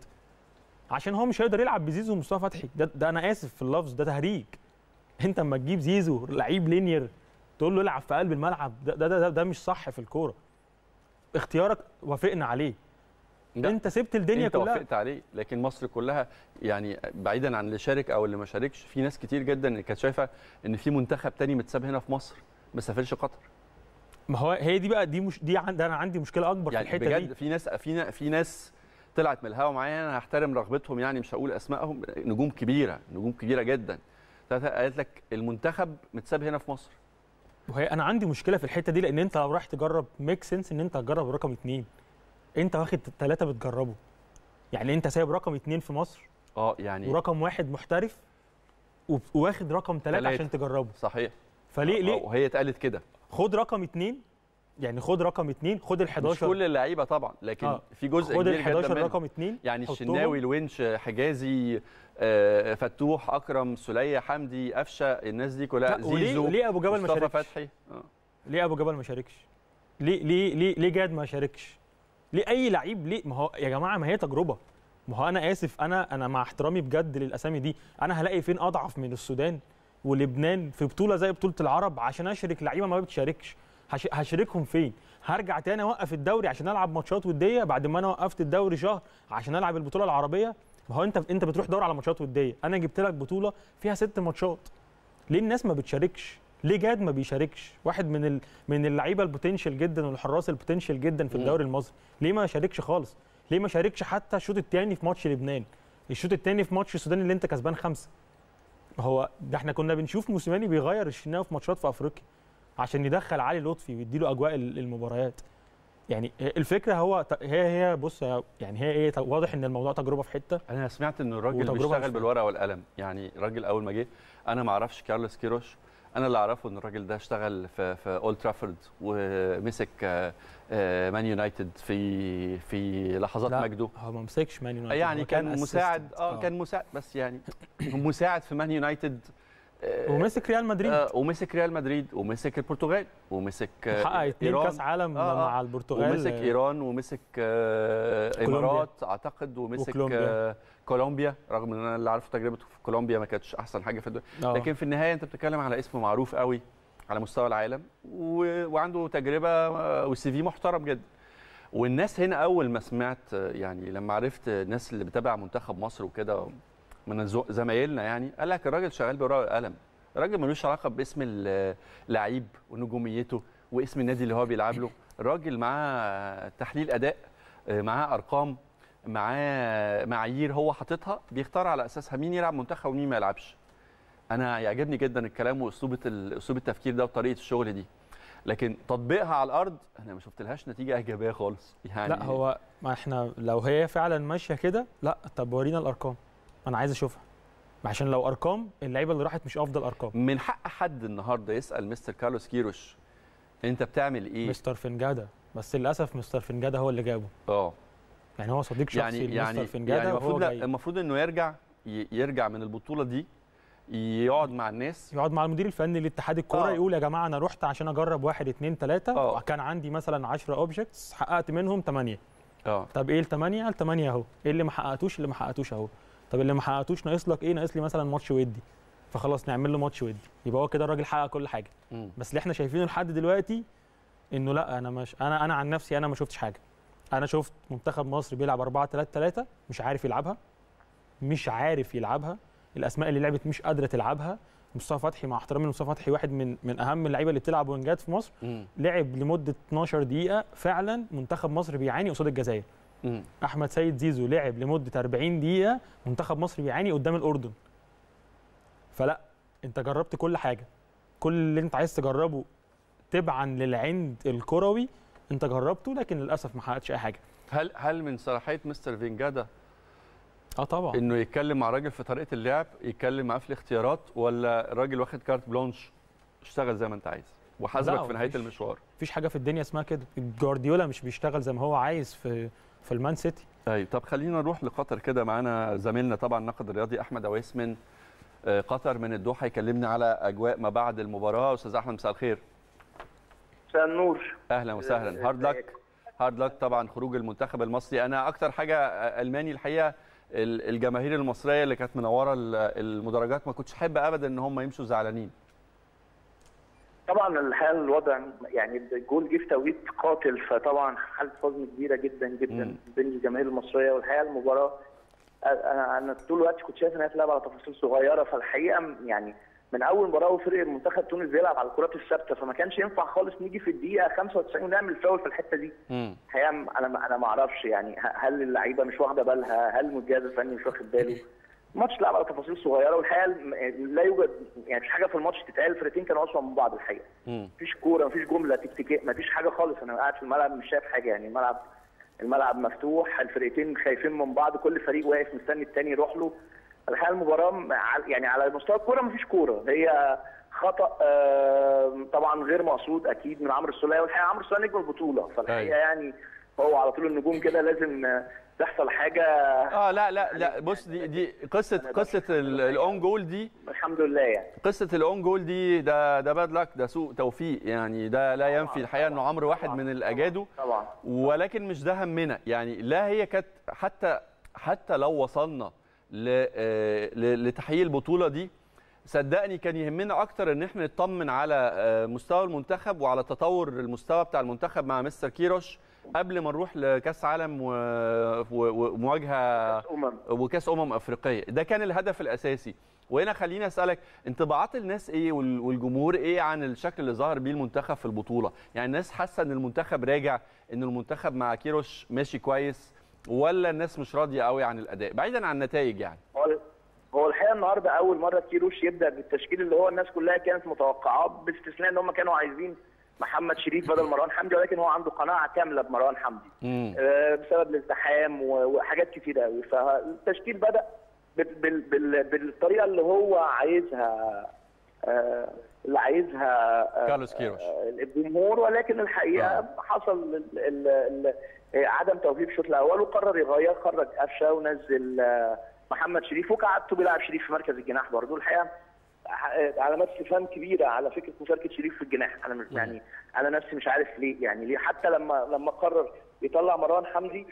عشان هو مش هيقدر يلعب بزيزو ومصطفى فتحي ده, ده انا اسف في اللفظ ده تهريج انت اما تجيب زيزو لعيب لينير تقول له العب في قلب الملعب ده ده, ده, ده مش صح في الكوره اختيارك وافقنا عليه لا، انت سبت الدنيا انت كلها وافقت عليه لكن مصر كلها يعني بعيدا عن اللي شارك او اللي ما شاركش في ناس كتير جدا كانت شايفه ان في منتخب تاني متساب هنا في مصر ما سافرش قطر ما هو هي دي بقى دي مش دي عند انا عندي مشكله اكبر يعني في الحته بجد دي في ناس في نا- في ناس طلعت من الهوا معايا انا هحترم رغبتهم يعني مش هقول اسمائهم نجوم كبيره نجوم كبيره جدا قالت لك المنتخب متساب هنا في مصر وهي انا عندي مشكله في الحته دي لان انت لو رايح تجرب ميك سنس ان انت هتجرب رقم اتنين انت واخد ثلاثه بتجربه يعني انت سايب رقم اتنين في مصر اه يعني ورقم واحد محترف وب- واخد رقم ثلاثه تلاتة. عشان تجربه صحيح فليه آه، ليه وهي اتقالت كده خد رقم اتنين يعني خد رقم اتنين خد ال مش 11 كل اللعيبه طبعا لكن آه. في جزء خد ال كبير 11 جدا منهم. رقم اتنين يعني حطهم. الشناوي الونش حجازي آه، فتوح اكرم سلية حمدي قفشه الناس دي كلها لا، وليه زيزو ليه ابو جبل ما مصطفى شاركش فتحي آه. ليه ابو جبل ما شاركش ليه ليه ليه ليه جاد ما شاركش ليه اي لعيب ليه ما هو يا جماعه ما هي تجربه ما هو انا اسف انا انا مع احترامي بجد للاسامي دي انا هلاقي فين اضعف من السودان ولبنان في بطوله زي بطوله العرب عشان اشرك لعيبه ما بتشاركش هش- هشاركهم فين هرجع تاني اوقف الدوري عشان العب ماتشات وديه بعد ما انا وقفت الدوري شهر عشان العب البطوله العربيه ما هو انت انت بتروح تدور على ماتشات وديه انا جبت لك بطوله فيها ست ماتشات ليه الناس ما بتشاركش ليه جاد ما بيشاركش واحد من ال... من اللعيبه البوتنشال جدا والحراس البوتنشال جدا في مم. الدوري المصري ليه ما شاركش خالص ليه ما شاركش حتى الشوط الثاني في ماتش لبنان الشوط الثاني في ماتش السودان اللي انت كسبان خمسه هو ده احنا كنا بنشوف موسيماني بيغير الشناوي في ماتشات في افريقيا عشان يدخل علي لطفي ويديله اجواء ال- المباريات يعني الفكره هو ت- هي هي بص يعني هي ايه واضح ان الموضوع تجربه في حته انا سمعت ان الراجل وتجربة مش بيشتغل فاهم. بالورقه والقلم يعني الراجل اول ما جه انا ما اعرفش كارلوس كيروش انا اللي اعرفه ان الراجل ده اشتغل في في اولد ترافورد ومسك آه، آه، مان يونايتد في في لحظات لا، مجده هو ما مسكش مان يونايتد يعني هو كان مساعد assistant. اه كان مساعد بس يعني مساعد في مان يونايتد آه، ومسك ريال مدريد آه، ومسك ريال مدريد ومسك البرتغال ومسك آه، حقق اتنين إيران. كاس عالم آه، آه. مع البرتغال ومسك ايران ومسك آه، كولومبيا. امارات اعتقد ومسك وكولومبيا. كولومبيا. كولومبيا رغم ان انا اللي عارفه تجربته في كولومبيا ما كانتش احسن حاجه في الدنيا آه. لكن في النهايه انت بتتكلم على اسم معروف قوي على مستوى العالم و... وعنده تجربه آه، وسي في محترم جدا والناس هنا اول ما سمعت آه، يعني لما عرفت الناس اللي بتابع منتخب مصر وكده من زو- زمايلنا يعني قال لك الراجل شغال بورقه وقلم الراجل ملوش علاقه باسم اللعيب ونجوميته واسم النادي اللي هو بيلعب له الراجل معاه تحليل اداء آه، معاه ارقام معاه معايير هو حاططها بيختار على اساسها مين يلعب منتخب ومين ما يلعبش انا يعجبني جدا الكلام واسلوب ال- اسلوب التفكير ده وطريقه الشغل دي لكن تطبيقها على الارض انا ما شفتلهاش نتيجه ايجابيه خالص يعني لا هو ما احنا لو هي فعلا ماشيه كده لا طب ورينا الارقام انا عايز اشوفها عشان لو ارقام اللعيبه اللي راحت مش افضل ارقام من حق حد النهارده يسال مستر كارلوس كيروش انت بتعمل ايه مستر فنجادا بس للاسف مستر فنجادا هو اللي جابه اه يعني هو صديق شخصي يعني لمستر يعني فنجادا يعني وهو المفروض لا، جاي المفروض انه يرجع ي- يرجع من البطوله دي يقعد مع الناس يقعد مع المدير الفني لاتحاد الكوره آه. يقول يا جماعه انا رحت عشان اجرب واحد اتنين تلاته آه. وكان عندي مثلا 10 اوبجكتس حققت منهم 8 اه طب ايه الثمانيه؟ الثمانيه اهو ايه اللي ما حققتوش اللي ما حققتوش اهو طب اللي ما حققتوش ناقص لك ايه ناقص لي مثلا ماتش ودي فخلاص نعمل له ماتش ودي يبقى هو كده الراجل حقق كل حاجه مم. بس اللي احنا شايفينه لحد دلوقتي انه لا انا مش انا انا عن نفسي انا ما شفتش حاجه انا شفت منتخب مصر بيلعب 4 3 3 مش عارف يلعبها مش عارف يلعبها الاسماء اللي لعبت مش قادره تلعبها مصطفى فتحي مع احترامي لمصطفى فتحي واحد من من اهم اللعيبه اللي بتلعب وينجات في مصر مم. لعب لمده 12 دقيقه فعلا منتخب مصر بيعاني قصاد الجزائر مم. احمد سيد زيزو لعب لمده 40 دقيقه منتخب مصر بيعاني قدام الاردن فلا انت جربت كل حاجه كل اللي انت عايز تجربه تبعا للعند الكروي انت جربته لكن للاسف ما حققتش اي حاجه هل هل من صلاحيه مستر فينجادا اه طبعا انه يتكلم مع راجل في طريقه اللعب يتكلم معاه في الاختيارات ولا الراجل واخد كارت بلانش اشتغل زي ما انت عايز لا، وحاسبك في نهايه مفيش. المشوار مفيش حاجه في الدنيا اسمها كده جوارديولا مش بيشتغل زي ما هو عايز في في المان سيتي طيب طب خلينا نروح لقطر كده معانا زميلنا طبعا الناقد الرياضي احمد اويس من آه، قطر من الدوحه يكلمنا على اجواء ما بعد المباراه استاذ احمد مساء الخير مساء النور اهلا وسهلا هارد لك هارد لك طبعا خروج المنتخب المصري انا اكتر حاجه الماني الحقيقه ال- الجماهير المصريه اللي كانت منوره ال- المدرجات ما كنتش حابه ابدا ان هم يمشوا زعلانين طبعا الحقيقه الوضع يعني الجول جه في توقيت قاتل فطبعا حاله حزن كبيره جدا جدا مم. بين الجماهير المصريه والحقيقه المباراه انا انا طول الوقت كنت شايف انها بتلعب على تفاصيل صغيره فالحقيقه يعني من اول مباراه وفرق المنتخب تونس بيلعب على الكرات الثابته فما كانش ينفع خالص نيجي في الدقيقه 95 ونعمل فاول في الحته دي امم الحقيقه انا انا ما اعرفش يعني ه- هل اللعيبه مش واخده بالها هل الجهاز الفني مش واخد باله الماتش لعب على تفاصيل صغيره والحقيقه لا يوجد يعني مفيش حاجه في الماتش تتقال الفرقتين كانوا اصلا من بعض الحقيقه امم مفيش كوره مفيش جمله تكتيكيه مفيش حاجه خالص انا قاعد في الملعب مش شايف حاجه يعني الملعب الملعب مفتوح الفرقتين خايفين من بعض كل فريق واقف مستني التاني يروح له الحقيقه المباراه م- على- يعني على مستوى الكوره مفيش كوره هي خطا آه، طبعا غير مقصود اكيد من عمرو السوليه والحقيقه عمرو السوليه نجم البطوله فالحقيقه أيوة. يعني هو على طول النجوم كده لازم آه، تحصل حاجه اه لا لا لا بص دي دي قصه قصه الاون جول دي الحمد لله يعني قصه الاون جول دي ده ده باد لك ده سوء توفيق يعني ده لا ينفي الحقيقه انه عمرو واحد من الاجادوا طبعا ولكن مش ده همنا يعني لا هي كانت حتى حتى لو وصلنا ل- آه، ل- لتحقيق البطوله دي صدقني كان يهمنا اكتر ان احنا نطمن على آه، مستوى المنتخب وعلى تطور المستوى بتاع المنتخب مع مستر كيروش قبل ما نروح لكاس عالم و- و- ومواجهه امم وكاس امم افريقيه ده كان الهدف الاساسي وهنا خليني اسالك انطباعات الناس ايه وال- والجمهور ايه عن الشكل اللي ظهر بيه المنتخب في البطوله يعني الناس حاسه ان المنتخب راجع ان المنتخب مع كيروش ماشي كويس ولا الناس مش راضيه قوي عن الاداء بعيدا عن النتائج يعني هو هو الحقيقه النهارده اول مره كيروش يبدا بالتشكيل اللي هو الناس كلها كانت متوقعاه باستثناء ان هم كانوا عايزين محمد شريف بدل مروان حمدي ولكن هو عنده قناعه كامله بمروان حمدي امم آه، بسبب الازدحام و- وحاجات كتير قوي فالتشكيل بدا بال- بال- بال- بالطريقه اللي هو عايزها آه، اللي عايزها آه، كارلوس كيروش. آه، الجمهور ولكن الحقيقه آه. حصل ال- ال- ال- آه، عدم توفيق الشوط الاول وقرر يغير خرج قفشه ونزل آه، محمد شريف وكعدته بيلعب شريف في مركز الجناح برضه الحقيقه ح- علامات استفهام كبيره على فكره مشاركه شريف في الجناح انا مش يعني انا نفسي مش عارف ليه يعني ليه حتى لما لما قرر يطلع مروان حمدي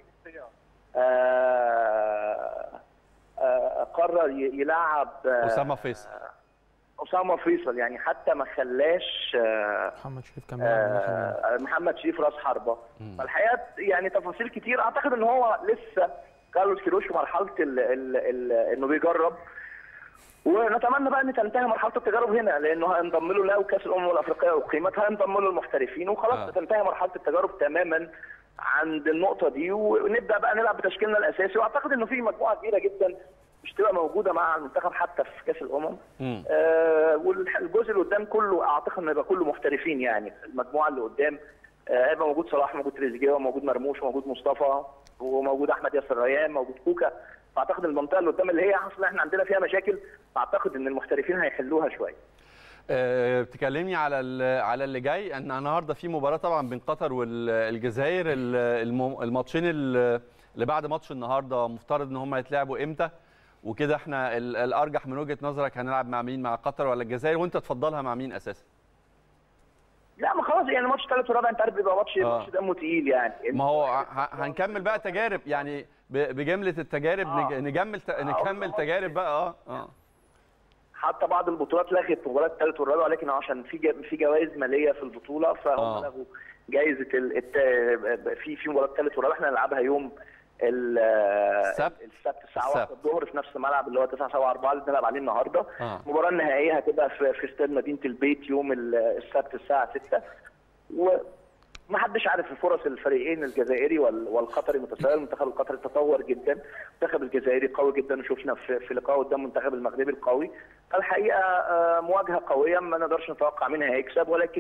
آه آه قرر ي- يلعب آه، اسامه فيصل اسامه فيصل يعني حتى ما خلاش آه محمد شريف كان بيلعب من الناحية اليمين. آه، محمد شريف راس حربه فالحقيقه يعني تفاصيل كتير اعتقد ان هو لسه كارلوس كيروش في مرحله ال ال ال انه بيجرب ونتمنى بقى ان تنتهي مرحله التجارب هنا لانه هينضم له لو كاس الامم الافريقيه اقيمت هينضم له المحترفين وخلاص آه. تنتهي مرحله التجارب تماما عند النقطه دي ونبدا بقى نلعب بتشكيلنا الاساسي واعتقد انه في مجموعه كبيره جدا مش تبقى موجوده مع المنتخب حتى في كاس الامم امم آه والجزء اللي قدام كله اعتقد انه يبقى كله محترفين يعني المجموعه اللي قدام آه، هيبقى موجود صلاح موجود تريزيجيه موجود مرموش موجود مصطفى وموجود احمد ياسر ريان موجود كوكا فاعتقد المنطقه اللي قدام اللي هي اصلا احنا عندنا فيها مشاكل اعتقد ان المحترفين هيحلوها شويه أه بتكلمني على ال- على اللي جاي ان النهارده في مباراه طبعا بين قطر والجزائر ال- الم- الماتشين ال- اللي بعد ماتش النهارده مفترض ان هم يتلعبوا امتى وكده احنا ال- الارجح من وجهه نظرك هنلعب مع مين مع قطر ولا الجزائر وانت تفضلها مع مين اساسا لا ما خلاص يعني ماتش ثالث ورابع انت عارف بيبقى ماتش آه. ماتش دمه تقيل يعني ما هو ه- هنكمل بقى تجارب يعني ب- بجمله التجارب آه. نج- نجمل ت- نكمل تجارب بقى اه اه حتى بعض البطولات لغت مباراه الثالث والرابع ولكن عشان في جا- في جوائز ماليه في البطوله فهم آه. لغوا جائزه ال- الت... في في مباراه الثالث والرابع احنا هنلعبها يوم ال- السبت؟ السبت الساعه السبت. 1 الظهر في نفس الملعب اللي هو 9 7 4 اللي بنلعب عليه النهارده آه. المباراه النهائيه هتبقى في في استاد مدينه البيت يوم ال- السبت الساعه 6 وما حدش عارف الفرص الفريقين الجزائري وال- والقطري متساويه المنتخب القطري تطور جدا المنتخب الجزائري قوي جدا وشفنا في في لقاء قدام المنتخب المغربي القوي فالحقيقه آه، مواجهه قويه ما نقدرش نتوقع مين هيكسب ولكن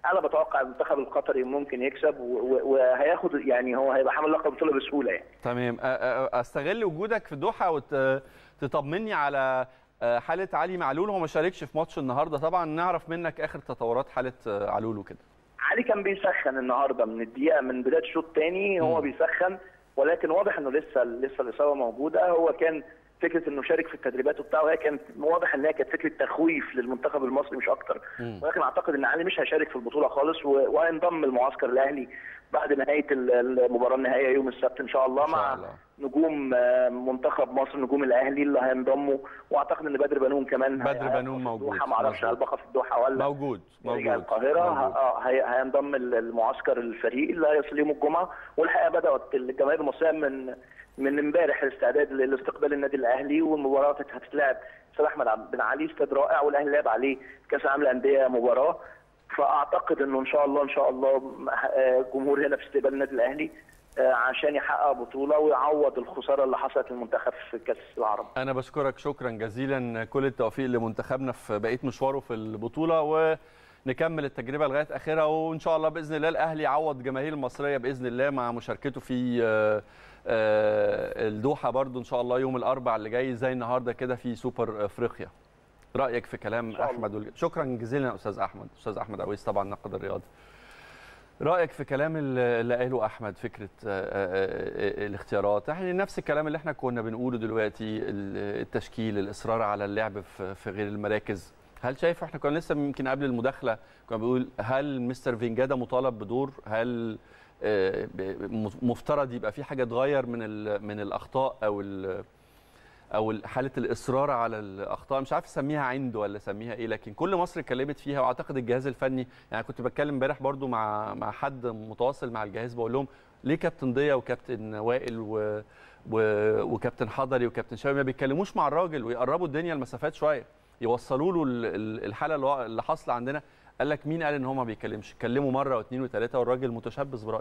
انا بتوقع المنتخب القطري ممكن يكسب و- و- وهياخد يعني هو هيبقى حامل لقب البطوله بسهوله يعني تمام أ- أ- استغل وجودك في الدوحه وتطمني على آه، حاله علي معلول هو ما شاركش في ماتش النهارده طبعا نعرف منك اخر تطورات حاله آه، علول وكده علي كان بيسخن النهارده من الدقيقه من بدايه الشوط الثاني هو مم. بيسخن ولكن واضح انه لسه لسه الاصابه موجوده هو كان فكره انه شارك في التدريبات وبتاع وهي كانت واضح ان هي كانت فكره تخويف للمنتخب المصري مش اكتر مم. ولكن اعتقد ان علي مش هيشارك في البطوله خالص و- وهينضم المعسكر الاهلي بعد نهايه ال- المباراه النهائيه يوم السبت ان شاء الله إن شاء مع الله. نجوم آه، منتخب مصر نجوم الاهلي اللي هينضموا واعتقد ان بدر بنون كمان بدر هي- بنون في موجود. الدوحه ما اعرفش مظبوط. هل بقى في الدوحه ولا موجود موجود رجع القاهره موجود. ه- اه هي- هينضم المعسكر الفريق اللي هيصل يوم الجمعه والحقيقه بدات الجماهير المصريه من من امبارح الاستعداد لاستقبال النادي الاهلي والمباراه كانت هتتلعب استاد احمد عبد- بن علي استاد رائع والاهلي لعب عليه كاس العالم للانديه مباراه فاعتقد انه ان شاء الله ان شاء الله آه، جمهور هنا في استقبال النادي الاهلي آه، عشان يحقق بطوله ويعوض الخساره اللي حصلت للمنتخب في كاس العرب انا بشكرك شكرا جزيلا كل التوفيق لمنتخبنا في بقيه مشواره في البطوله ونكمل التجربه لغايه اخرها وان شاء الله باذن الله الاهلي يعوض جماهير المصريه باذن الله مع مشاركته في آه، آه، الدوحه برضو ان شاء الله يوم الاربعاء اللي جاي زي النهارده كده في سوبر افريقيا رايك في كلام شاء الله. احمد والج... شكرا جزيلا يا استاذ احمد استاذ احمد عويس طبعا ناقد الرياضي رايك في كلام اللي اللي قاله احمد فكره آه، آه، آه، الاختيارات يعني نفس الكلام اللي احنا كنا بنقوله دلوقتي ال- التشكيل الاصرار على اللعب في في غير المراكز هل شايف احنا كنا لسه يمكن قبل المداخله كنا بنقول هل مستر فينجادا مطالب بدور هل آه، ب- مفترض يبقى في حاجه تغير من ال- من الاخطاء او ال- او ال- حاله الاصرار على الاخطاء مش عارف اسميها عند ولا اسميها ايه لكن كل مصر اتكلمت فيها واعتقد الجهاز الفني يعني كنت بتكلم امبارح برضو مع مع حد متواصل مع الجهاز بقول لهم ليه كابتن ضيا وكابتن وائل و و وكابتن حضري وكابتن شاوي ما بيتكلموش مع الراجل ويقربوا الدنيا المسافات شويه يوصلوا له ال- ال- الحاله اللي هو- اللي حاصله عندنا قال لك مين قال ان هو ما بيتكلمش اتكلموا مره واثنين وثلاثه والراجل متشبث برايه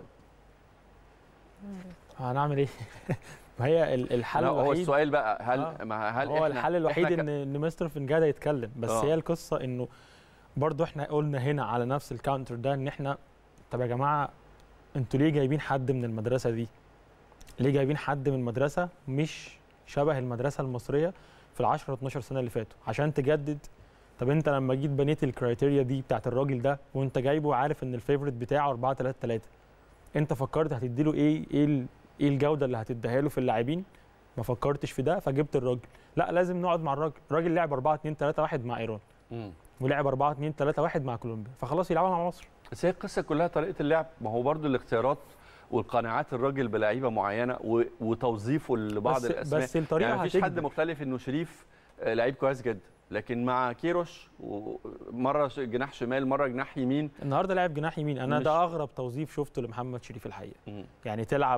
هنعمل ايه؟ ما هي ال- الحل لا، هو الوحيد السؤال بقى هل آه. ما هل هو إحنا- الحل الوحيد إحنا ك- ان ان مستر فنجادا يتكلم بس آه. هي القصه انه برضو احنا قلنا هنا على نفس الكاونتر ده ان احنا طب يا جماعه انتوا ليه جايبين حد من المدرسه دي؟ ليه جايبين حد من مدرسه مش شبه المدرسه المصريه في ال 10 12 سنه اللي فاتوا عشان تجدد طب انت لما جيت بنيت الكرايتيريا دي بتاعت الراجل ده وانت جايبه عارف ان الفيفوريت بتاعه 4 3 3 انت فكرت هتدي له ايه ايه ال- ايه الجوده اللي هتديها له في اللاعبين ما فكرتش في ده فجبت الراجل لا لازم نقعد مع الراجل الراجل لعب 4 2 3 1 مع ايران مم. ولعب 4 2 3 1 مع كولومبيا فخلاص يلعبها مع مصر بس هي القصه كلها طريقه اللعب ما هو برضو الاختيارات والقناعات الراجل بلعيبه معينه و- وتوظيفه لبعض بس الاسماء بس الطريقه يعني مفيش حد هتجبر. مختلف انه شريف آه، لعيب كويس جدا لكن مع كيروش و- مره ش- جناح شمال مره جناح يمين النهارده لعب جناح يمين انا مش- ده اغرب توظيف شفته لمحمد شريف الحقيقه مم. يعني تلعب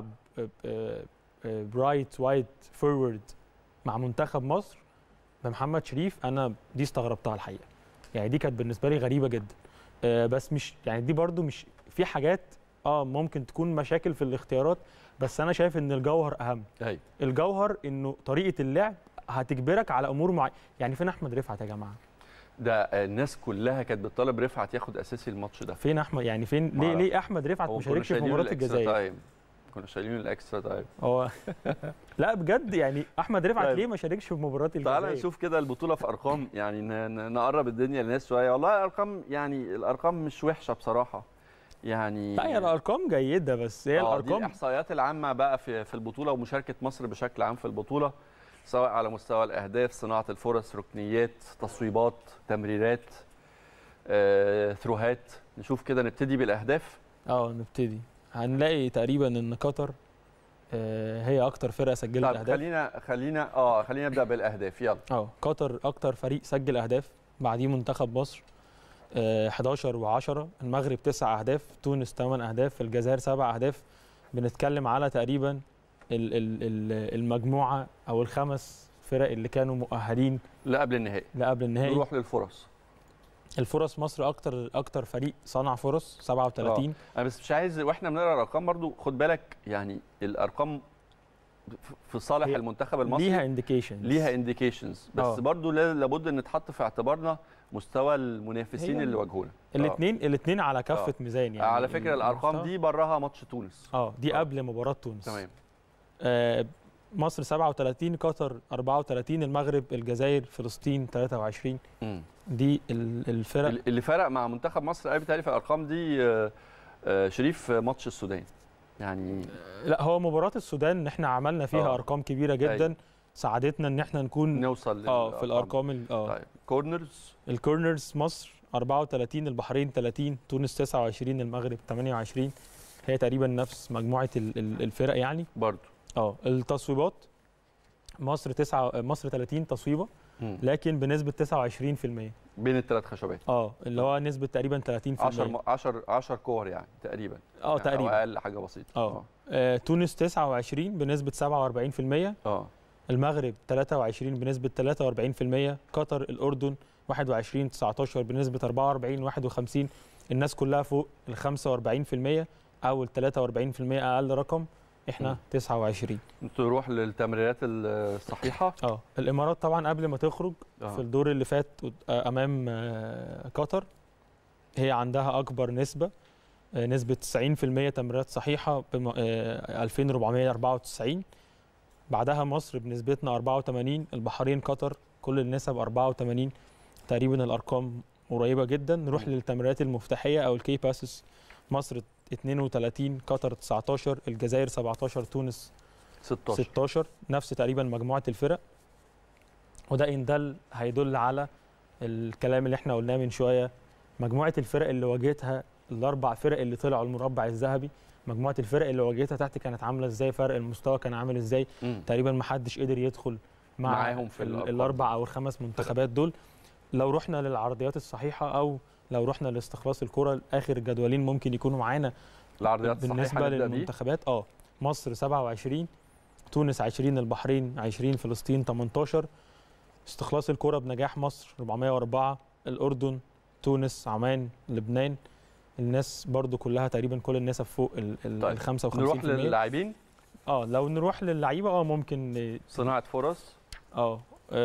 برايت وايت فورورد مع منتخب مصر بمحمد شريف انا دي استغربتها الحقيقه يعني دي كانت بالنسبه لي غريبه جدا آه، بس مش يعني دي برضو مش في حاجات اه ممكن تكون مشاكل في الاختيارات بس انا شايف ان الجوهر اهم ايوه الجوهر انه طريقه اللعب هتجبرك على امور معينه يعني فين احمد رفعت يا جماعه ده آه، الناس كلها كانت بتطالب رفعت ياخد اساسي الماتش ده فين احمد يعني فين ليه معرفش. ليه احمد رفعت هو ما كنا شاركش في شايلينه مباراه الإكسترا الجزائر تايم. كنا شايلين الاكسترا تايم هو لا بجد يعني احمد رفعت طيب. ليه ما شاركش في مباراه الجزائر تعال نشوف كده البطوله في ارقام يعني ن- ن- نقرب الدنيا للناس شويه والله الارقام يعني الارقام مش وحشه بصراحه يعني لا هي الارقام جيده بس هي آه، دي الارقام الاحصائيات العامه بقى في في البطوله ومشاركه مصر بشكل عام في البطوله سواء على مستوى الاهداف صناعه الفرص ركنيات تصويبات تمريرات آه، ثروهات نشوف كده نبتدي بالاهداف اه نبتدي هنلاقي تقريبا ان قطر آه، هي اكتر فرقه سجلت طب اهداف خلينا خلينا اه خلينا نبدا بالاهداف يلا اه قطر اكتر فريق سجل اهداف بعديه منتخب مصر آه، 11 و10 المغرب 9 اهداف تونس 8 اهداف الجزائر 7 اهداف بنتكلم على تقريبا ال- ال- ال- المجموعه او الخمس فرق اللي كانوا مؤهلين لا قبل النهائي لقبل النهائي نروح للفرص الفرص مصر اكتر اكتر فريق صنع فرص 37 انا بس مش عايز واحنا بنقرا الارقام برضو خد بالك يعني الارقام في صالح هي المنتخب المصري ليها انديكيشن ليها انديكيشنز بس آه. برضو لا- لابد ان نتحط في اعتبارنا مستوى المنافسين هي اللي واجهونا الاثنين الاثنين على كافه آه. ميزان آه. يعني على فكره الارقام المستوى- دي براها ماتش تونس اه دي آه. قبل مباراه تونس تمام آه مصر 37 قطر 34 المغرب الجزائر فلسطين 23 مم. دي ال- الفرق اللي- اللي فرق مع منتخب مصر قوي بتهيألي في الارقام دي آه، آه، شريف آه، ماتش السودان يعني لا هو مباراه السودان ان احنا عملنا فيها آه. ارقام كبيره جدا أيوة. ساعدتنا ان احنا نكون نوصل اه للأرقام في الارقام ال- اه طيب كورنرز الكورنرز مصر 34 البحرين 30 تونس 29 المغرب 28 هي تقريبا نفس مجموعه ال- ال- الفرق يعني برضو اه التصويبات مصر 9 مصر 30 تصويبه مم. لكن بنسبه 29% بين الثلاث خشبات اه اللي هو نسبه تقريبا 30% 10 10 10 كور يعني تقريبا اه يعني أو تقريبا اقل حاجه بسيطه اه آه، تونس 29 بنسبه 47% اه المغرب 23 بنسبه 43% قطر الاردن 21 19 بنسبه 44 51 الناس كلها فوق ال 45% او ال 43% اقل رقم احنا مم. 29 تروح للتمريرات الصحيحه اه الامارات طبعا قبل ما تخرج آه. في الدور اللي فات آه، امام آه، قطر هي عندها اكبر نسبه آه، نسبه 90% تمريرات صحيحه بم- آه، 2494 بعدها مصر بنسبتنا 84 البحرين قطر كل النسب 84 تقريبا الارقام قريبه جدا نروح مم. للتمريرات المفتاحيه او الكي باسس مصر 32 قطر 19 الجزائر 17 تونس 16 16 نفس تقريبا مجموعه الفرق وده ان دل هيدل على الكلام اللي احنا قلناه من شويه مجموعه الفرق اللي واجهتها الاربع فرق اللي طلعوا المربع الذهبي مجموعه الفرق اللي واجهتها تحت كانت عامله ازاي فرق المستوى كان عامل ازاي مم. تقريبا ما حدش قدر يدخل مع معاهم في ال- الأرقام الاربع او الخمس منتخبات دول لو رحنا للعرضيات الصحيحه او لو رحنا لاستخلاص الكره اخر جدولين ممكن يكونوا معانا العرضيات الصحيحه بالنسبه نبدأ بيه. للمنتخبات اه مصر 27 تونس 20 البحرين 20 فلسطين 18 استخلاص الكرة بنجاح مصر 404 الأردن تونس عمان لبنان الناس برضو كلها تقريبا كل النسب فوق ال ال طيب، 55% نروح للاعبين اه لو نروح للعيبه اه ممكن ن- صناعه فرص اه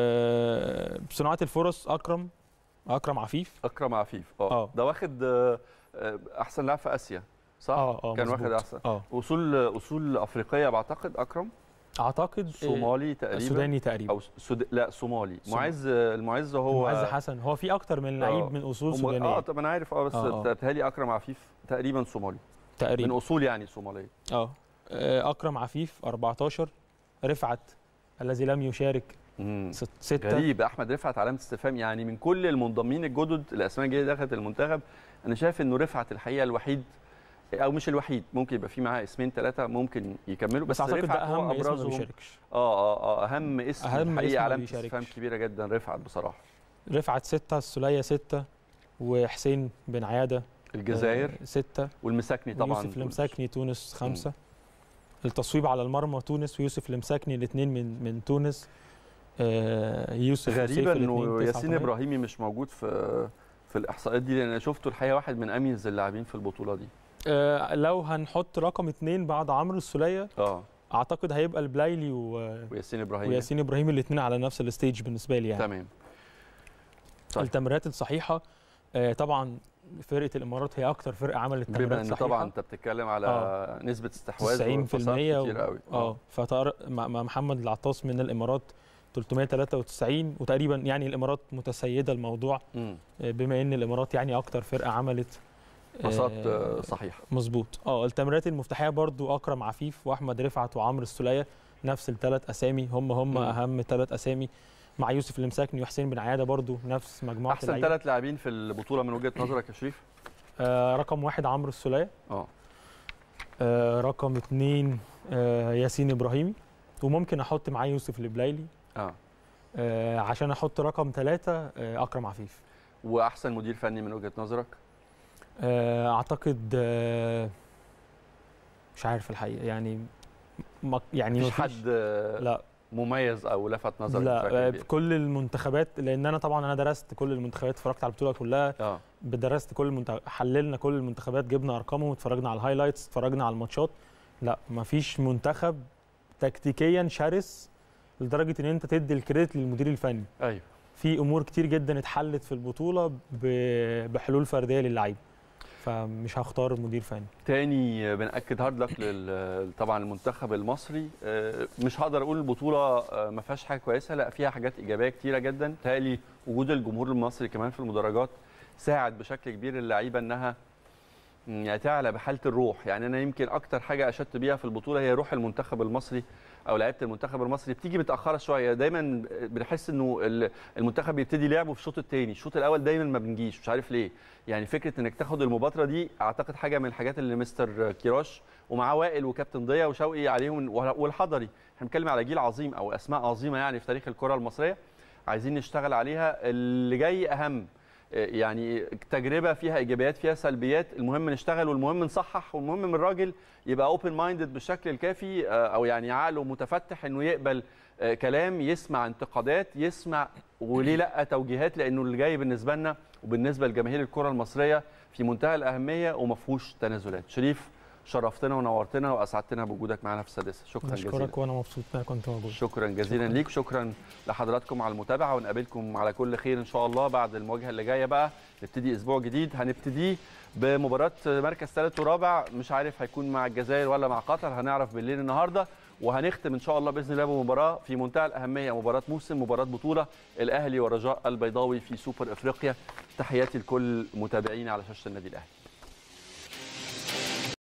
آه، بصناعه الفرص اكرم اكرم عفيف اكرم عفيف اه آه. ده واخد آه، آه، احسن لاعب في اسيا صح اه اه كان واخد مظبوط. احسن اه اصول اصول افريقيه بعتقد اكرم اعتقد آه، صومالي تقريبا سوداني تقريبا او سود... لا صومالي صومالي. معز المعز هو معز حسن هو في اكتر من لعيب آه. من اصول هم- سودانيه اه طب انا عارف اه بس آه، آه. بتهيألي اكرم عفيف تقريبا صومالي من تقريبا اصول يعني صوماليه اه آه، اكرم عفيف 14 رفعت الذي لم يشارك مم. 6 غريب احمد رفعت علامه استفهام يعني من كل المنضمين الجدد الاسماء الجديده دخلت المنتخب انا شايف انه رفعت الحقيقه الوحيد او مش الوحيد ممكن يبقى في معاه اسمين ثلاثه ممكن يكملوا بس بس, اعتقد رفعت ده هو اهم اسم ما ابرزهم بيشاركش اه اه اه اهم اسم أهم اسم الحقيقه ما علامه بيشاركش. استفهام كبيره جدا رفعت بصراحه رفعت 6 السوليه 6 وحسين بن عياده الجزائر 6 والمساكني طبعا يوسف المساكني تونس 5 التصويب على المرمى تونس ويوسف المساكني الاثنين من من تونس آه، يوسف وسيف غريبه الاتنين انه تسعة ياسين وثمانية. ابراهيمي مش موجود في في الاحصائيات دي لان انا شفته الحقيقه واحد من اميز اللاعبين في البطوله دي آه، لو هنحط رقم اثنين بعد عمرو السوليه اه اعتقد هيبقى البلايلي و... وياسين ابراهيمي وياسين ابراهيم الاثنين على نفس الستيج بالنسبه لي يعني تمام طيب. التمريرات الصحيحه آه، طبعا فرقه الامارات هي اكتر فرقه عملت بما تمريرات ان صحيحه طبعا انت بتتكلم على آه. نسبه استحواذ 90% وانتصار كتير و- قوي اه فطارق مع مع محمد العطاس من الامارات 393 وتقريبا يعني الامارات متسيده الموضوع مم. آه، بما ان الامارات يعني اكتر فرقه عملت باصات آه، آه، صحيحه مظبوط اه التمريرات المفتاحيه برضو اكرم عفيف واحمد رفعت وعمرو السوليه نفس الثلاث اسامي هم هم مم. اهم ثلاث اسامي مع يوسف المساكني وحسين بن عياده برضو نفس مجموعه احسن اللعيبة. ثلاث لاعبين في البطوله من وجهه نظرك يا شريف آه رقم واحد عمرو السوليه اه آه رقم اثنين آه ياسين ابراهيمي وممكن احط معاه يوسف البلايلي اه آه عشان احط رقم ثلاثة آه اكرم عفيف واحسن مدير فني من وجهه نظرك آه اعتقد آه مش عارف الحقيقه يعني ما يعني مفيش مفيش- حد آه، لا مميز او لفت نظرك لا بشكل آه، كبير كل المنتخبات لان انا طبعا انا درست كل المنتخبات اتفرجت على البطوله كلها اه درست كل المنتخب حللنا كل المنتخبات جبنا ارقامهم اتفرجنا على الهايلايتس اتفرجنا على الماتشات لا مفيش منتخب تكتيكيا شرس لدرجه ان انت تدي الكريدت للمدير الفني ايوه في امور كتير جدا اتحلت في البطوله ب- بحلول فرديه للعيبه فمش هختار مدير فني تاني بنأكد هارد لك لل- طبعا المنتخب المصري آه، مش هقدر اقول البطوله آه، ما فيهاش حاجه كويسه لا فيها حاجات ايجابيه كتيره جدا تالي وجود الجمهور المصري كمان في المدرجات ساعد بشكل كبير اللعيبه انها م، يعني تعلى بحاله الروح يعني انا يمكن اكتر حاجه اشدت بيها في البطوله هي روح المنتخب المصري او لعيبه المنتخب المصري بتيجي متاخره شويه دايما بنحس انه ال- المنتخب بيبتدي لعبه في الشوط الثاني الشوط الاول دايما ما بنجيش مش عارف ليه يعني فكره انك تاخد المبادره دي اعتقد حاجه من الحاجات اللي مستر كيروش ومعاه وائل وكابتن ضيا وشوقي عليهم والحضري احنا بنتكلم على جيل عظيم او اسماء عظيمه يعني في تاريخ الكره المصريه عايزين نشتغل عليها اللي جاي اهم يعني تجربه فيها ايجابيات فيها سلبيات المهم نشتغل والمهم نصحح والمهم من الراجل يبقى اوبن مايندد بالشكل الكافي آه، او يعني عقله متفتح انه يقبل آه، كلام يسمع انتقادات يسمع وليه لا توجيهات لانه اللي جاي بالنسبه لنا وبالنسبه لجماهير الكره المصريه في منتهى الاهميه وما فيهوش تنازلات شريف شرفتنا ونورتنا واسعدتنا بوجودك معنا في السادسه شكرا جزيلا بشكرك وانا مبسوط ان انا كنت موجود شكرا جزيلا ليك شكرا لحضراتكم على المتابعه ونقابلكم على كل خير ان شاء الله بعد المواجهه اللي جايه بقى نبتدي اسبوع جديد هنبتدي بمباراه مركز ثالث ورابع مش عارف هيكون مع الجزائر ولا مع قطر هنعرف بالليل النهارده وهنختم ان شاء الله باذن الله بمباراه في منتهى الاهميه مباراه موسم مباراه بطوله الاهلي ورجاء البيضاوي في سوبر افريقيا تحياتي لكل متابعينا على شاشه النادي الاهلي